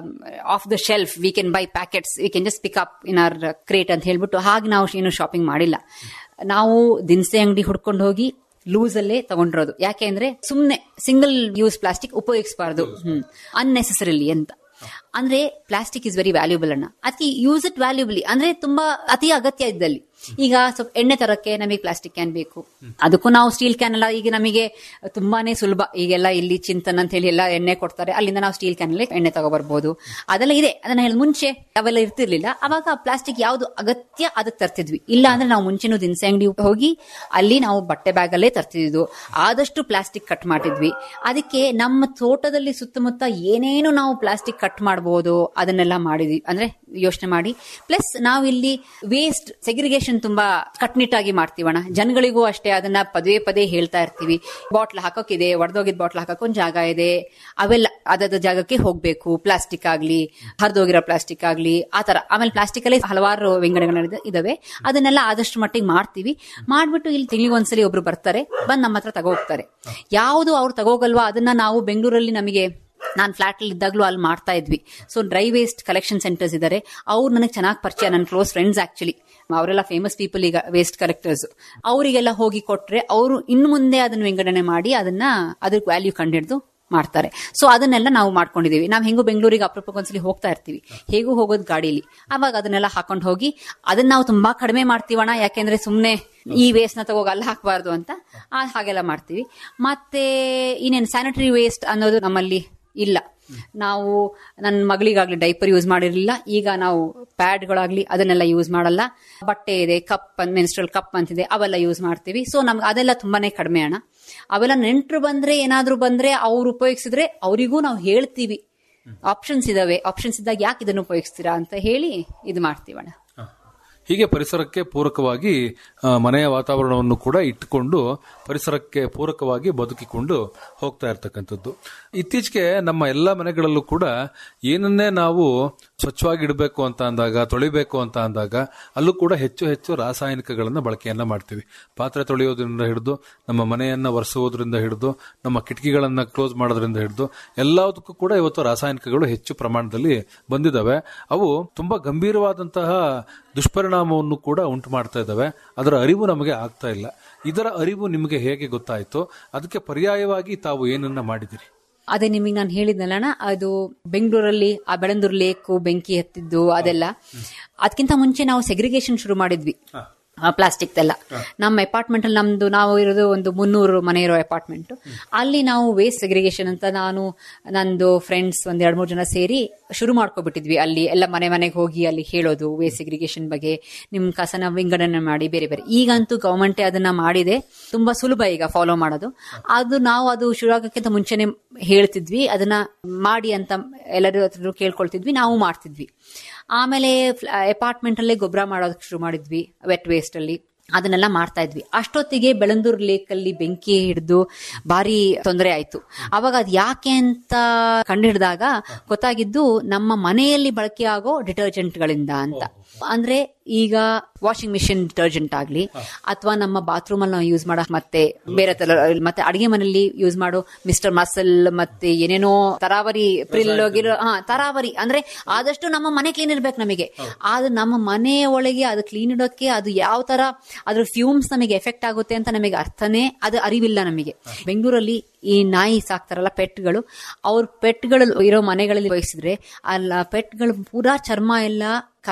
off the shelf we can buy packets we can just pick up in our crate ಅಂತ ಹೇಳ್ಬಿಟ್ಟು ಹಾಗೆ ನಾವು ಏನು ಶಾಪಿಂಗ್ ಮಾಡಿಲ್ಲ ನಾವು ದಿನಸಿ ಅಂಗಡಿ ಹುಡ್ಕೊಂಡು ಹೋಗಿ ಲೂಸ್ ಅಲ್ಲೇ ತಗೊಂಡಿರೋದು ಯಾಕೆ ಅಂದ್ರೆ ಸುಮ್ನೆ ಸಿಂಗಲ್ ಯೂಸ್ ಪ್ಲಾಸ್ಟಿಕ್ ಉಪಯೋಗಿಸಬಾರ್ದು ಹ್ಮ್ ಅನ್ನೆಸೆಸರಿಲಿ ಅಂತ ಅಂದ್ರೆ ಪ್ಲಾಸ್ಟಿಕ್ ಇಸ್ ವೆರಿ ವ್ಯಾಲ್ಯೂಬಲ್ ಅಣ್ಣ ಅದಕ್ಕೆ ಯೂಸ್ ಇಟ್ ವ್ಯಾಲ್ಯೂಬಲಿ ಅಂದ್ರೆ ತುಂಬಾ ಅತಿ ಅಗತ್ಯ ಇದ್ದಲ್ಲಿ ಈಗ ಸ್ವಲ್ಪ ಎಣ್ಣೆ ತರಕ್ಕೆ ನಮಗೆ ಪ್ಲಾಸ್ಟಿಕ್ ಕ್ಯಾನ್ ಬೇಕು ಅದಕ್ಕೂ ನಾವು ಸ್ಟೀಲ್ ಕ್ಯಾನ್ ಎಲ್ಲ ಈಗ ನಮಗೆ ತುಂಬಾನೇ ಸುಲಭ ಈಗೆಲ್ಲ ಇಲ್ಲಿ ಚಿಂತನ್ ಅಂತ ಹೇಳಿ ಎಲ್ಲ ಎಣ್ಣೆ ಕೊಡ್ತಾರೆ ಅಲ್ಲಿಂದ ನಾವು ಸ್ಟೀಲ್ ಕ್ಯಾನ್ ಅಲ್ಲಿ ಎಣ್ಣೆ ತಗೋಬರ್ಬೋದು ಅದೆಲ್ಲ ಇದೆ ಅದನ್ನ ಹೇಳಿದ ಮುಂಚೆ ಅವೆಲ್ಲ ಇರ್ತಿರ್ಲಿಲ್ಲ ಅವಾಗ ಪ್ಲಾಸ್ಟಿಕ್ ಯಾವ್ದು ಅಗತ್ಯ ಅದಕ್ಕೆ ತರ್ತಿದ್ವಿ ಇಲ್ಲ ಅಂದ್ರೆ ನಾವು ಮುಂಚೆನೂ ದಿನಸಿ ಅಂಗಡಿ ಹೋಗಿ ಅಲ್ಲಿ ನಾವು ಬಟ್ಟೆ ಬ್ಯಾಗ್ ಅಲ್ಲೇ ತರ್ತಿದ್ವು ಆದಷ್ಟು ಪ್ಲಾಸ್ಟಿಕ್ ಕಟ್ ಮಾಡಿದ್ವಿ ಅದಕ್ಕೆ ನಮ್ಮ ತೋಟದಲ್ಲಿ ಸುತ್ತಮುತ್ತ ಏನೇನು ನಾವು ಪ್ಲಾಸ್ಟಿಕ್ ಕಟ್ ಮಾಡಬಹುದು ಅದನ್ನೆಲ್ಲ ಮಾಡಿದ್ವಿ ಅಂದ್ರೆ ಯೋಚನೆ ಮಾಡಿ ಪ್ಲಸ್ ನಾವು ಇಲ್ಲಿ ವೇಸ್ಟ್ ಸೆಗ್ರಿಗೇಷನ್ ತುಂಬಾ ಕಟ್ನಿಟ್ಟಾಗಿ ಮಾಡ್ತೀವಣ್ಣ ಜನಗಳಿಗೂ ಅಷ್ಟೇ ಅದನ್ನ ಪದೇ ಪದೇ ಹೇಳ್ತಾ ಇರ್ತೀವಿ ಬಾಟ್ಲ್ ಹಾಕೋಕಿದೆ ಒಡೆದೋಗಿದ್ ಬಾಟ್ಲ್ ಹಾಕಕ್ ಒಂದ್ ಜಾಗ ಇದೆ ಅವೆಲ್ಲ ಅದಾದ ಜಾಗಕ್ಕೆ ಹೋಗ್ಬೇಕು ಪ್ಲಾಸ್ಟಿಕ್ ಆಗ್ಲಿ ಹರಿದೋಗಿರೋ ಪ್ಲಾಸ್ಟಿಕ್ ಆಗ್ಲಿ ಆತರ ಆಮೇಲೆ ಪ್ಲಾಸ್ಟಿಕ್ ಅಲ್ಲಿ ಹಲವಾರು ವಿಂಗಡಣೆ ಇದಾವೆ ಅದನ್ನೆಲ್ಲ ಆದಷ್ಟು ಮಟ್ಟಿಗೆ ಮಾಡ್ತೀವಿ ಮಾಡ್ಬಿಟ್ಟು ಇಲ್ಲಿ ತಿಂಗಳಿಗೆ ಒಂದ್ಸಲಿ ಒಬ್ರು ಬರ್ತಾರೆ ಬಂದ್ ನಮ್ಮ ಹತ್ರ ತಗೋ ಹೋಗ್ತಾರೆ ಯಾವುದು ಅವ್ರು ತಗೋಗಲ್ವಾ ಅದನ್ನ ನಾವು ಬೆಂಗಳೂರಲ್ಲಿ ನಮಗೆ ನಾನು ಫ್ಲಾಟ್ ಅಲ್ಲಿ ಇದ್ದಾಗಲೂ ಅಲ್ಲಿ ಮಾಡ್ತಾ ಇದ್ವಿ so dry waste collection centres ಇದ್ದಾರೆ ಅವ್ರು ನನಗೆ ಚೆನ್ನಾಗಿ ಪರಿಚಯ ನನ್ನ ಕ್ಲೋಸ್ ಫ್ರೆಂಡ್ಸ್ ಆಕ್ಚುಲಿ ಅವರೆಲ್ಲ ಫೇಮಸ್ ಪೀಪಲ್ ಈಗ ವೇಸ್ಟ್ ಕಲೆಕ್ಟರ್ಸ್ ಅವರಿಗೆಲ್ಲ ಹೋಗಿ ಕೊಟ್ರೆ ಅವರು ಇನ್ನು ಮುಂದೆ ಅದನ್ನ ವಿಂಗಡಣೆ ಮಾಡಿ ಅದನ್ನ ಅದಕ್ಕೆ ವ್ಯಾಲ್ಯೂ ಕಂಡಿಡ್ದು ಮಾಡ್ತಾರೆ ಸೊ ಅದನ್ನೆಲ್ಲ ನಾವು ಮಾಡ್ಕೊಂಡಿದೀವಿ ನಾವು ಹೆಂಗು ಬೆಂಗಳೂರಿಗೆ ಅಪರೂಪಕ್ಕೊಂದ್ಸಲಿ ಹೋಗ್ತಾ ಇರ್ತೀವಿ ಹೇಗೂ ಹೋಗೋದು ಗಾಡೀಲಿ ಅವಾಗ ಅದನ್ನೆಲ್ಲ ಹಾಕೊಂಡು ಹೋಗಿ ಅದನ್ನ ನಾವು ತುಂಬಾ ಕಡಿಮೆ ಮಾಡ್ತೀವಣ್ಣ ಯಾಕೆಂದ್ರೆ ಸುಮ್ನೆ ಈ ವೇಸ್ಟ್ ನ ತಗೋಗ ಅಲ್ಲಿ ಹಾಕಬಾರ್ದು ಅಂತ ಆ, ಹಾಗೆಲ್ಲ ಮಾಡ್ತೀವಿ ಮತ್ತೆ ಇನ್ನೇನು ಸ್ಯಾನಿಟರಿ ವೇಸ್ಟ್ ಅನ್ನೋದು ನಮ್ಮಲ್ಲಿ ಇಲ್ಲ ನಾವು ನನ್ನ ಮಗಳಿಗಾಗ್ಲಿ ಡೈಪರ್ ಯೂಸ್ ಮಾಡಿರ್ಲಿಲ್ಲ ಈಗ ನಾವು ಪ್ಯಾಡ್ಗಳಾಗ್ಲಿ ಅದನ್ನೆಲ್ಲ ಯೂಸ್ ಮಾಡಲ್ಲ ಬಟ್ಟೆ ಇದೆ ಕಪ್ ಮೆನ್ಸ್ಟ್ರಲ್ ಕಪ್ ಅಂತಿದೆ ಅವೆಲ್ಲ ಯೂಸ್ ಮಾಡ್ತೀವಿ ಸೊ ನಮ್ಗೆ ಅದೆಲ್ಲ ತುಂಬಾನೇ ಕಡಿಮೆ ಅಣ್ಣ ಅವೆಲ್ಲ ನೆಂಟರು ಬಂದ್ರೆ ಏನಾದ್ರೂ ಬಂದ್ರೆ ಅವ್ರು ಉಪಯೋಗಿಸಿದ್ರೆ ಅವರಿಗೂ ನಾವು ಹೇಳ್ತೀವಿ ಆಪ್ಷನ್ಸ್ ಇದಾವೆ ಆಪ್ಷನ್ಸ್ ಇದ್ದಾಗ ಯಾಕೆ ಇದನ್ನು ಉಪಯೋಗಿಸ್ತೀರಾ ಅಂತ ಹೇಳಿ ಇದು ಮಾಡ್ತೀವಣ್ಣ ಹೀಗೆ ಪರಿಸರಕ್ಕೆ ಪೂರಕವಾಗಿ ಆ, ಮನೆಯ ವಾತಾವರಣವನ್ನು ಕೂಡ ಇಟ್ಟುಕೊಂಡು ಪರಿಸರಕ್ಕೆ ಪೂರಕವಾಗಿ ಬದುಕಿಕೊಂಡು ಹೋಗ್ತಾ ಇರ್ತಕ್ಕಂಥದ್ದು ಇತ್ತೀಚೆಗೆ ನಮ್ಮ ಎಲ್ಲ ಮನೆಗಳಲ್ಲೂ ಕೂಡ ಏನನ್ನೇ ನಾವು ಸ್ವಚ್ಛವಾಗಿ ಇಡಬೇಕು ಅಂತ ಅಂದಾಗ ತೊಳಿಬೇಕು ಅಂತ ಅಂದಾಗ ಅಲ್ಲೂ ಕೂಡ ಹೆಚ್ಚು ಹೆಚ್ಚು ರಾಸಾಯನಿಕಗಳನ್ನ ಬಳಕೆಯನ್ನ ಮಾಡ್ತೀವಿ ಪಾತ್ರೆ ತೊಳೆಯೋದ್ರಿಂದ ಹಿಡಿದು ನಮ್ಮ ಮನೆಯನ್ನ ಒರೆಸುವುದರಿಂದ ಹಿಡಿದು ನಮ್ಮ ಕಿಟಕಿಗಳನ್ನ ಕ್ಲೋಸ್ ಮಾಡೋದ್ರಿಂದ ಹಿಡಿದು ಎಲ್ಲದಕ್ಕೂ ಕೂಡ ಇವತ್ತು ರಾಸಾಯನಿಕಗಳು ಹೆಚ್ಚು ಪ್ರಮಾಣದಲ್ಲಿ ಬಂದಿದ್ದಾವೆ ಅವು ತುಂಬಾ ಗಂಭೀರವಾದಂತಹ ದುಷ್ಪರಿಣಾಮವನ್ನು ಕೂಡ ಉಂಟು ಮಾಡ್ತಾ ಇದ್ದಾವೆ ಅದರ ಅರಿವು ನಮಗೆ ಆಗ್ತಾ ಇಲ್ಲ ಇದರ ಅರಿವು ನಿಮಗೆ ಹೇಗೆ ಗೊತ್ತಾಯಿತು ಅದಕ್ಕೆ ಪರ್ಯಾಯವಾಗಿ ತಾವು ಏನನ್ನ ಮಾಡಿದಿರಿ ಅದೇ ನಿಮಗೆ ನಾನು ಹೇಳಿದ್ನಲ್ಲಣ್ಣ ಅದು ಬೆಂಗಳೂರಲ್ಲಿ ಆ ಬೆಳಂದೂರು ಲೇಕು ಬೆಂಕಿ ಹತ್ತಿದ್ದು ಅದೆಲ್ಲ ಅದಕ್ಕಿಂತ ಮುಂಚೆ ನಾವು ಸೆಗ್ರಿಗೇಷನ್ ಶುರು ಮಾಡಿದ್ವಿ ಪ್ಲಾಸ್ಟಿಕ್ ಎಲ್ಲ ನಮ್ಮ ಅಪಾರ್ಟ್ಮೆಂಟ್ ಅಲ್ಲಿ ನಮ್ದು ನಾವು ಇರೋದು ಒಂದು ಮುನ್ನೂರು ಮನೆ ಇರೋ ಅಪಾರ್ಟ್ಮೆಂಟ್ ಅಲ್ಲಿ ನಾವು ವೇಸ್ಟ್ ಸೆಗ್ರಿಗೇಷನ್ ಅಂತ ನಾನು ನಂದು ಫ್ರೆಂಡ್ಸ್ ಒಂದ್ ಎರಡ್ ಮೂರು ಜನ ಸೇರಿ ಶುರು ಮಾಡ್ಕೊಬಿಟ್ಟಿದ್ವಿ ಅಲ್ಲಿ ಎಲ್ಲ ಮನೆ ಮನೆಗೆ ಹೋಗಿ ಅಲ್ಲಿ ಹೇಳೋದು ವೇಸ್ಟ್ ಸೆಗ್ರಿಗೇಷನ್ ಬಗ್ಗೆ ನಿಮ್ ಕಸನ ವಿಂಗಡಣೆ ಮಾಡಿ ಬೇರೆ ಬೇರೆ ಈಗಂತೂ ಗವರ್ಮೆಂಟೇ ಅದನ್ನ ಮಾಡಿದೆ ತುಂಬಾ ಸುಲಭ ಈಗ ಫಾಲೋ ಮಾಡೋದು ಅದು ನಾವು ಅದು ಶುರು ಆಗೋಕ್ಕಿಂತ ಮುಂಚೆನೆ ಹೇಳ್ತಿದ್ವಿ ಅದನ್ನ ಮಾಡಿ ಅಂತ ಎಲ್ಲರೂ ಹತ್ರ ಕೇಳ್ಕೊಳ್ತಿದ್ವಿ ನಾವು ಮಾಡ್ತಿದ್ವಿ ಆಮೇಲೆ ಅಪಾರ್ಟ್ಮೆಂಟ್ ಅಲ್ಲೇ ಗೊಬ್ಬರ ಮಾಡೋದಕ್ಕೆ ಶುರು ಮಾಡಿದ್ವಿ ವೆಟ್ ವೇಸ್ಟ್ ಅಲ್ಲಿ ಅದನ್ನೆಲ್ಲ ಮಾಡ್ತಾ ಇದ್ವಿ ಅಷ್ಟೊತ್ತಿಗೆ ಬೆಳಂದೂರು ಲೇಕ್ ಅಲ್ಲಿ ಬೆಂಕಿ ಹಿಡಿದು ಭಾರಿ ತೊಂದರೆ ಆಯ್ತು ಅವಾಗ ಅದ್ ಯಾಕೆ ಅಂತ ಕಂಡುಹಿಡಿದಾಗ ಗೊತ್ತಾಗಿದ್ದು ನಮ್ಮ ಮನೆಯಲ್ಲಿ ಬಳಕೆ ಆಗೋ ಡಿಟರ್ಜೆಂಟ್ಗಳಿಂದ ಅಂತ ಅಂದ್ರೆ ಈಗ ವಾಷಿಂಗ್ ಮಿಷಿನ್ ಡಿಟರ್ಜೆಂಟ್ ಆಗ್ಲಿ ಅಥವಾ ನಮ್ಮ ಬಾತ್ರೂಮ್ ಅಲ್ಲಿ ನಾವು ಯೂಸ್ ಮಾಡೋ ಮತ್ತೆ ಬೇರೆ ತರ ಮತ್ತೆ ಅಡಿಗೆ ಮನೆಯಲ್ಲಿ ಯೂಸ್ ಮಾಡೋ ಮಿಸ್ಟರ್ ಮಸಲ್ ಮತ್ತೆ ಏನೇನೋ ತರಾವರಿ ಪ್ರಿಲ್ ಹೋಗಿರೋ ಹಾ ತರಾವರಿ ಅಂದ್ರೆ ಆದಷ್ಟು ನಮ್ಮ ಮನೆ ಕ್ಲೀನ್ ಇರ್ಬೇಕು ನಮಗೆ ಆದ್ರೆ ನಮ್ಮ ಮನೆ ಒಳಗೆ ಅದು ಕ್ಲೀನ್ ಇಡೋಕೆ ಅದು ಯಾವ ತರ ಅದ್ರ ಫ್ಯೂಮ್ಸ್ ನಮಗೆ ಎಫೆಕ್ಟ್ ಆಗುತ್ತೆ ಅಂತ ನಮಗೆ ಅರ್ಥನೇ ಅದು ಅರಿವಿಲ್ಲ ನಮಗೆ ಬೆಂಗಳೂರಲ್ಲಿ ಈ ನಾಯಿ ಸಾಕ್ತಾರಲ್ಲ ಪೆಟ್ಗಳು ಅವ್ರ ಪೆಟ್ಗಳು ಇರೋ ಮನೆಗಳಲ್ಲಿ ವಹಿಸಿದ್ರೆ ಅಲ್ಲ ಪೆಟ್ಗಳು ಪೂರಾ ಚರ್ಮ ಎಲ್ಲ ಕಾಯಿಲೆ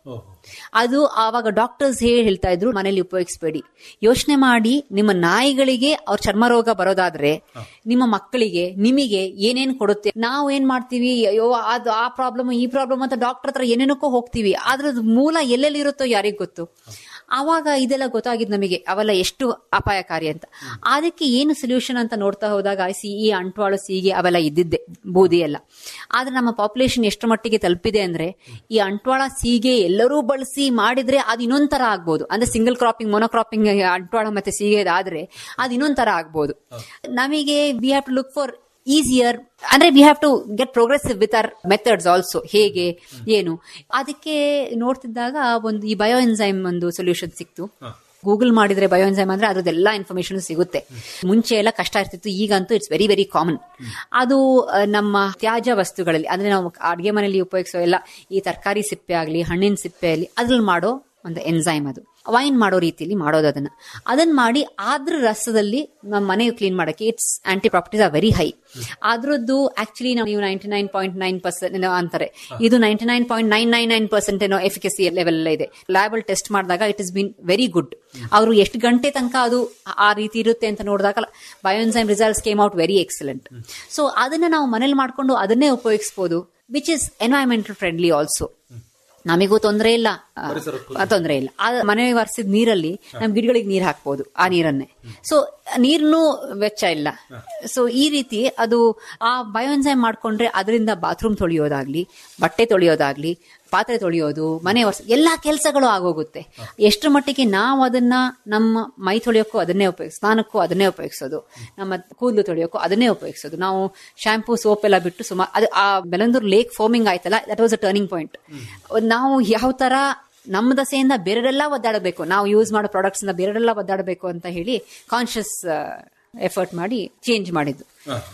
ಅದು ಆವಾಗ ಡಾಕ್ಟರ್ಸ್ ಹೇಳಿ ಹೇಳ್ತಾ ಇದ್ರು ಮನೇಲಿ ಉಪಯೋಗಿಸಬೇಡಿ ಯೋಚನೆ ಮಾಡಿ ನಿಮ್ಮ ನಾಯಿಗಳಿಗೆ ಅವ್ರ ಚರ್ಮ ರೋಗ ಬರೋದಾದ್ರೆ ನಿಮ್ಮ ಮಕ್ಕಳಿಗೆ ನಿಮಗೆ ಏನೇನ್ ಕೊಡುತ್ತೆ ನಾವು ಏನ್ ಮಾಡ್ತೀವಿ ಅಯ್ಯೋ ಅದು ಆ ಪ್ರಾಬ್ಲಮ್ ಈ ಪ್ರಾಬ್ಲಮ್ ಅಂತ ಡಾಕ್ಟರ್ ಹತ್ರ ಏನೇನಕ್ಕೋ ಹೋಗ್ತೀವಿ ಅದ್ರದ್ದು ಮೂಲ ಎಲ್ಲೆಲ್ಲಿ ಇರುತ್ತೋ ಯಾರಿಗ್ ಗೊತ್ತು ಆವಾಗ ಇದೆಲ್ಲ ಗೊತ್ತಾಗಿದ್ ನಮಗೆ ಅವೆಲ್ಲ ಎಷ್ಟು ಅಪಾಯಕಾರಿ ಅಂತ ಅದಕ್ಕೆ ಏನು ಸೊಲ್ಯೂಷನ್ ಅಂತ ನೋಡ್ತಾ ಹೋದಾಗ ಸಿಹಿ ಅಂಟ್ವಾಳು ಸೀಗೆ ಅವೆಲ್ಲ ಇದ್ದಿದ್ದೆ ಬೂದಿ ಎಲ್ಲ ಆದ್ರೆ ನಮ್ಮ ಪಾಪ್ಯುಲೇಷನ್ ಎಷ್ಟು ಮಟ್ಟಿಗೆ ತಲುಪಿದೆ ಅಂದ್ರೆ ಈ ಅಂಟ್ವಾಳ ಸೀಗೆ ಎಲ್ಲರೂ ಬಳಸಿ ಮಾಡಿದ್ರೆ ಅದು ಇನ್ನೊಂದ್ ತರ ಆಗ್ಬೋದು ಅಂದ್ರೆ ಸಿಂಗಲ್ ಕ್ರಾಪಿಂಗ್ ಮೊನೋಕ್ರಾಪಿಂಗ್ ಅಂಟ್ವಾಳ ಮತ್ತೆ ಸೀಗೆ ಆದ್ರೆ ಅದು ಇನ್ನೊಂದ್ ತರ ಆಗ್ಬೋದು ನಮಗೆ we have to look for easier ಅಂದ್ರೆ we have to get progressive with our methods also ಹೇಗೆ ಏನು ಅದಕ್ಕೆ ನೋಡ್ತಿದ್ದಾಗ ಒಂದು ಈ ಬಯೋ ಎನ್ಸೈಮ್ ಒಂದು ಸೊಲ್ಯೂಷನ್ ಸಿಕ್ತು ಗೂಗಲ್ ಮಾಡಿದ್ರೆ ಬಯೋ ಎನ್ಸೈಮ್ ಅಂದ್ರೆ ಅದ್ರದ್ದೆಲ್ಲ ಇನ್ಫಾರ್ಮೇಶನ್ ಸಿಗುತ್ತೆ ಮುಂಚೆ ಎಲ್ಲ ಕಷ್ಟ ಇರ್ತಿತ್ತು ಈಗಂತೂ ಇಟ್ಸ್ ವೆರಿ ವೆರಿ ಕಾಮನ್ ಅದು ಆ, ನಮ್ಮ ತ್ಯಾಜ್ಯ ವಸ್ತುಗಳಲ್ಲಿ ಅಂದ್ರೆ ನಾವು ಅಡುಗೆ ಮನೆಯಲ್ಲಿ ಉಪಯೋಗಿಸೋ ಎಲ್ಲ ಈ ತರಕಾರಿ ಸಿಪ್ಪೆ ಆಗಲಿ ಹಣ್ಣಿನ ಸಿಪ್ಪೆ ಆಗಲಿ ಅದ್ರಲ್ಲಿ ಮಾಡೋ ಒಂದು ಎನ್ಸೈಮ್ ಅದು ವೈನ್ ಮಾಡೋ ರೀತಿಯಲ್ಲಿ ಮಾಡೋದು ಅದನ್ನ ಅದನ್ನ ಮಾಡಿ ಅದ್ರ ರಸದಲ್ಲಿ ನಮ್ಮ ಮನೆ ಕ್ಲೀನ್ ಮಾಡಕ್ಕೆ it's anti properties are very high ಅದ್ರದ್ದು ಆಕ್ಚುಲಿ ನೀವು ninety nine point nine percent ಏನೋ ಅಂತಾರೆ ಇದು ninety nine point nine nine nine percent ಏನೋ ಎಫಿಕಸಿ ಲೆವೆಲ್ ಇದೆ ಲ್ಯಾಬಲ್ ಟೆಸ್ಟ್ ಮಾಡಿದಾಗ it is been very good ಅವರು ಎಷ್ಟು ಗಂಟೆ ತನಕ ಅದು ಆ ರೀತಿ ಇರುತ್ತೆ ಅಂತ ನೋಡಿದಾಗ bioenzyme results came out very excellent so ಅದನ್ನ ನಾವು ಮನೇಲಿ ಮಾಡ್ಕೊಂಡು ಅದನ್ನೇ ಉಪಯೋಗಿಸಬಹುದು which is environmental friendly also ನಮಿಗೂ ತೊಂದರೆ ಇಲ್ಲ ತೊಂದರೆ ಇಲ್ಲ ಆ ಮನೆ ವರ್ಸಿದ ನೀರಲ್ಲಿ ನಮ್ ಗಿಡಗಳಿಗೆ ನೀರ್ ಹಾಕ್ಬೋದು ಆ ನೀರನ್ನೇ ಸೊ ನೀರ್ನು ವೆಚ್ಚ ಇಲ್ಲ ಸೊ ಈ ರೀತಿ ಅದು ಆ ಬಯೋನ್ಸೈಮ್ ಮಾಡ್ಕೊಂಡ್ರೆ ಅದರಿಂದ ಬಾತ್ರೂಮ್ ತೊಳೆಯೋದಾಗ್ಲಿ ಬಟ್ಟೆ ತೊಳೆಯೋದಾಗ್ಲಿ ಪಾತ್ರೆ ತೊಳೆಯೋದು ಮನೆ ಒರ್ಸ್ ಎಲ್ಲಾ ಕೆಲಸಗಳು ಆಗೋಗುತ್ತೆ ಎಷ್ಟು ಮಟ್ಟಿಗೆ ನಾವು ಅದನ್ನ ನಮ್ಮ ಮೈ ತೊಳೆಯೋಕ್ಕೂ ಅದನ್ನೇ ಉಪಯೋಗಿಸ್ ಸ್ನಾನಕ್ಕೂ ಅದನ್ನೇ ಉಪಯೋಗಿಸೋದು ನಮ್ಮ ಕೂದಲು ತೊಳೆಯೋಕ್ಕೂ ಅದನ್ನೇ ಉಪಯೋಗಿಸೋದು ನಾವು ಶಾಂಪೂ ಸೋಪ್ ಎಲ್ಲ ಬಿಟ್ಟು ಸುಮಾರು ಅದು ಆ ಬೆಲಂದೂರ್ ಲೇಕ್ ಫೋಮಿಂಗ್ ಆಯ್ತಲ್ಲ that was a turning point ನಾವು ಯಾವ ತರ ನಮ್ಮ ದಸೆಯಿಂದ ಬೇರೆಲ್ಲ ಒದ್ದಾಡಬೇಕು ನಾವು ಯೂಸ್ ಮಾಡೋ ಪ್ರಾಡಕ್ಟ್ಸ್ ಇಂದ ಬೇರೆಲ್ಲ ಒದ್ದಾಡಬೇಕು ಅಂತ ಹೇಳಿ ಕಾನ್ಶಿಯಸ್ ಎಫರ್ಟ್ ಮಾಡಿ ಚೇಂಜ್ ಮಾಡಿದ್ದು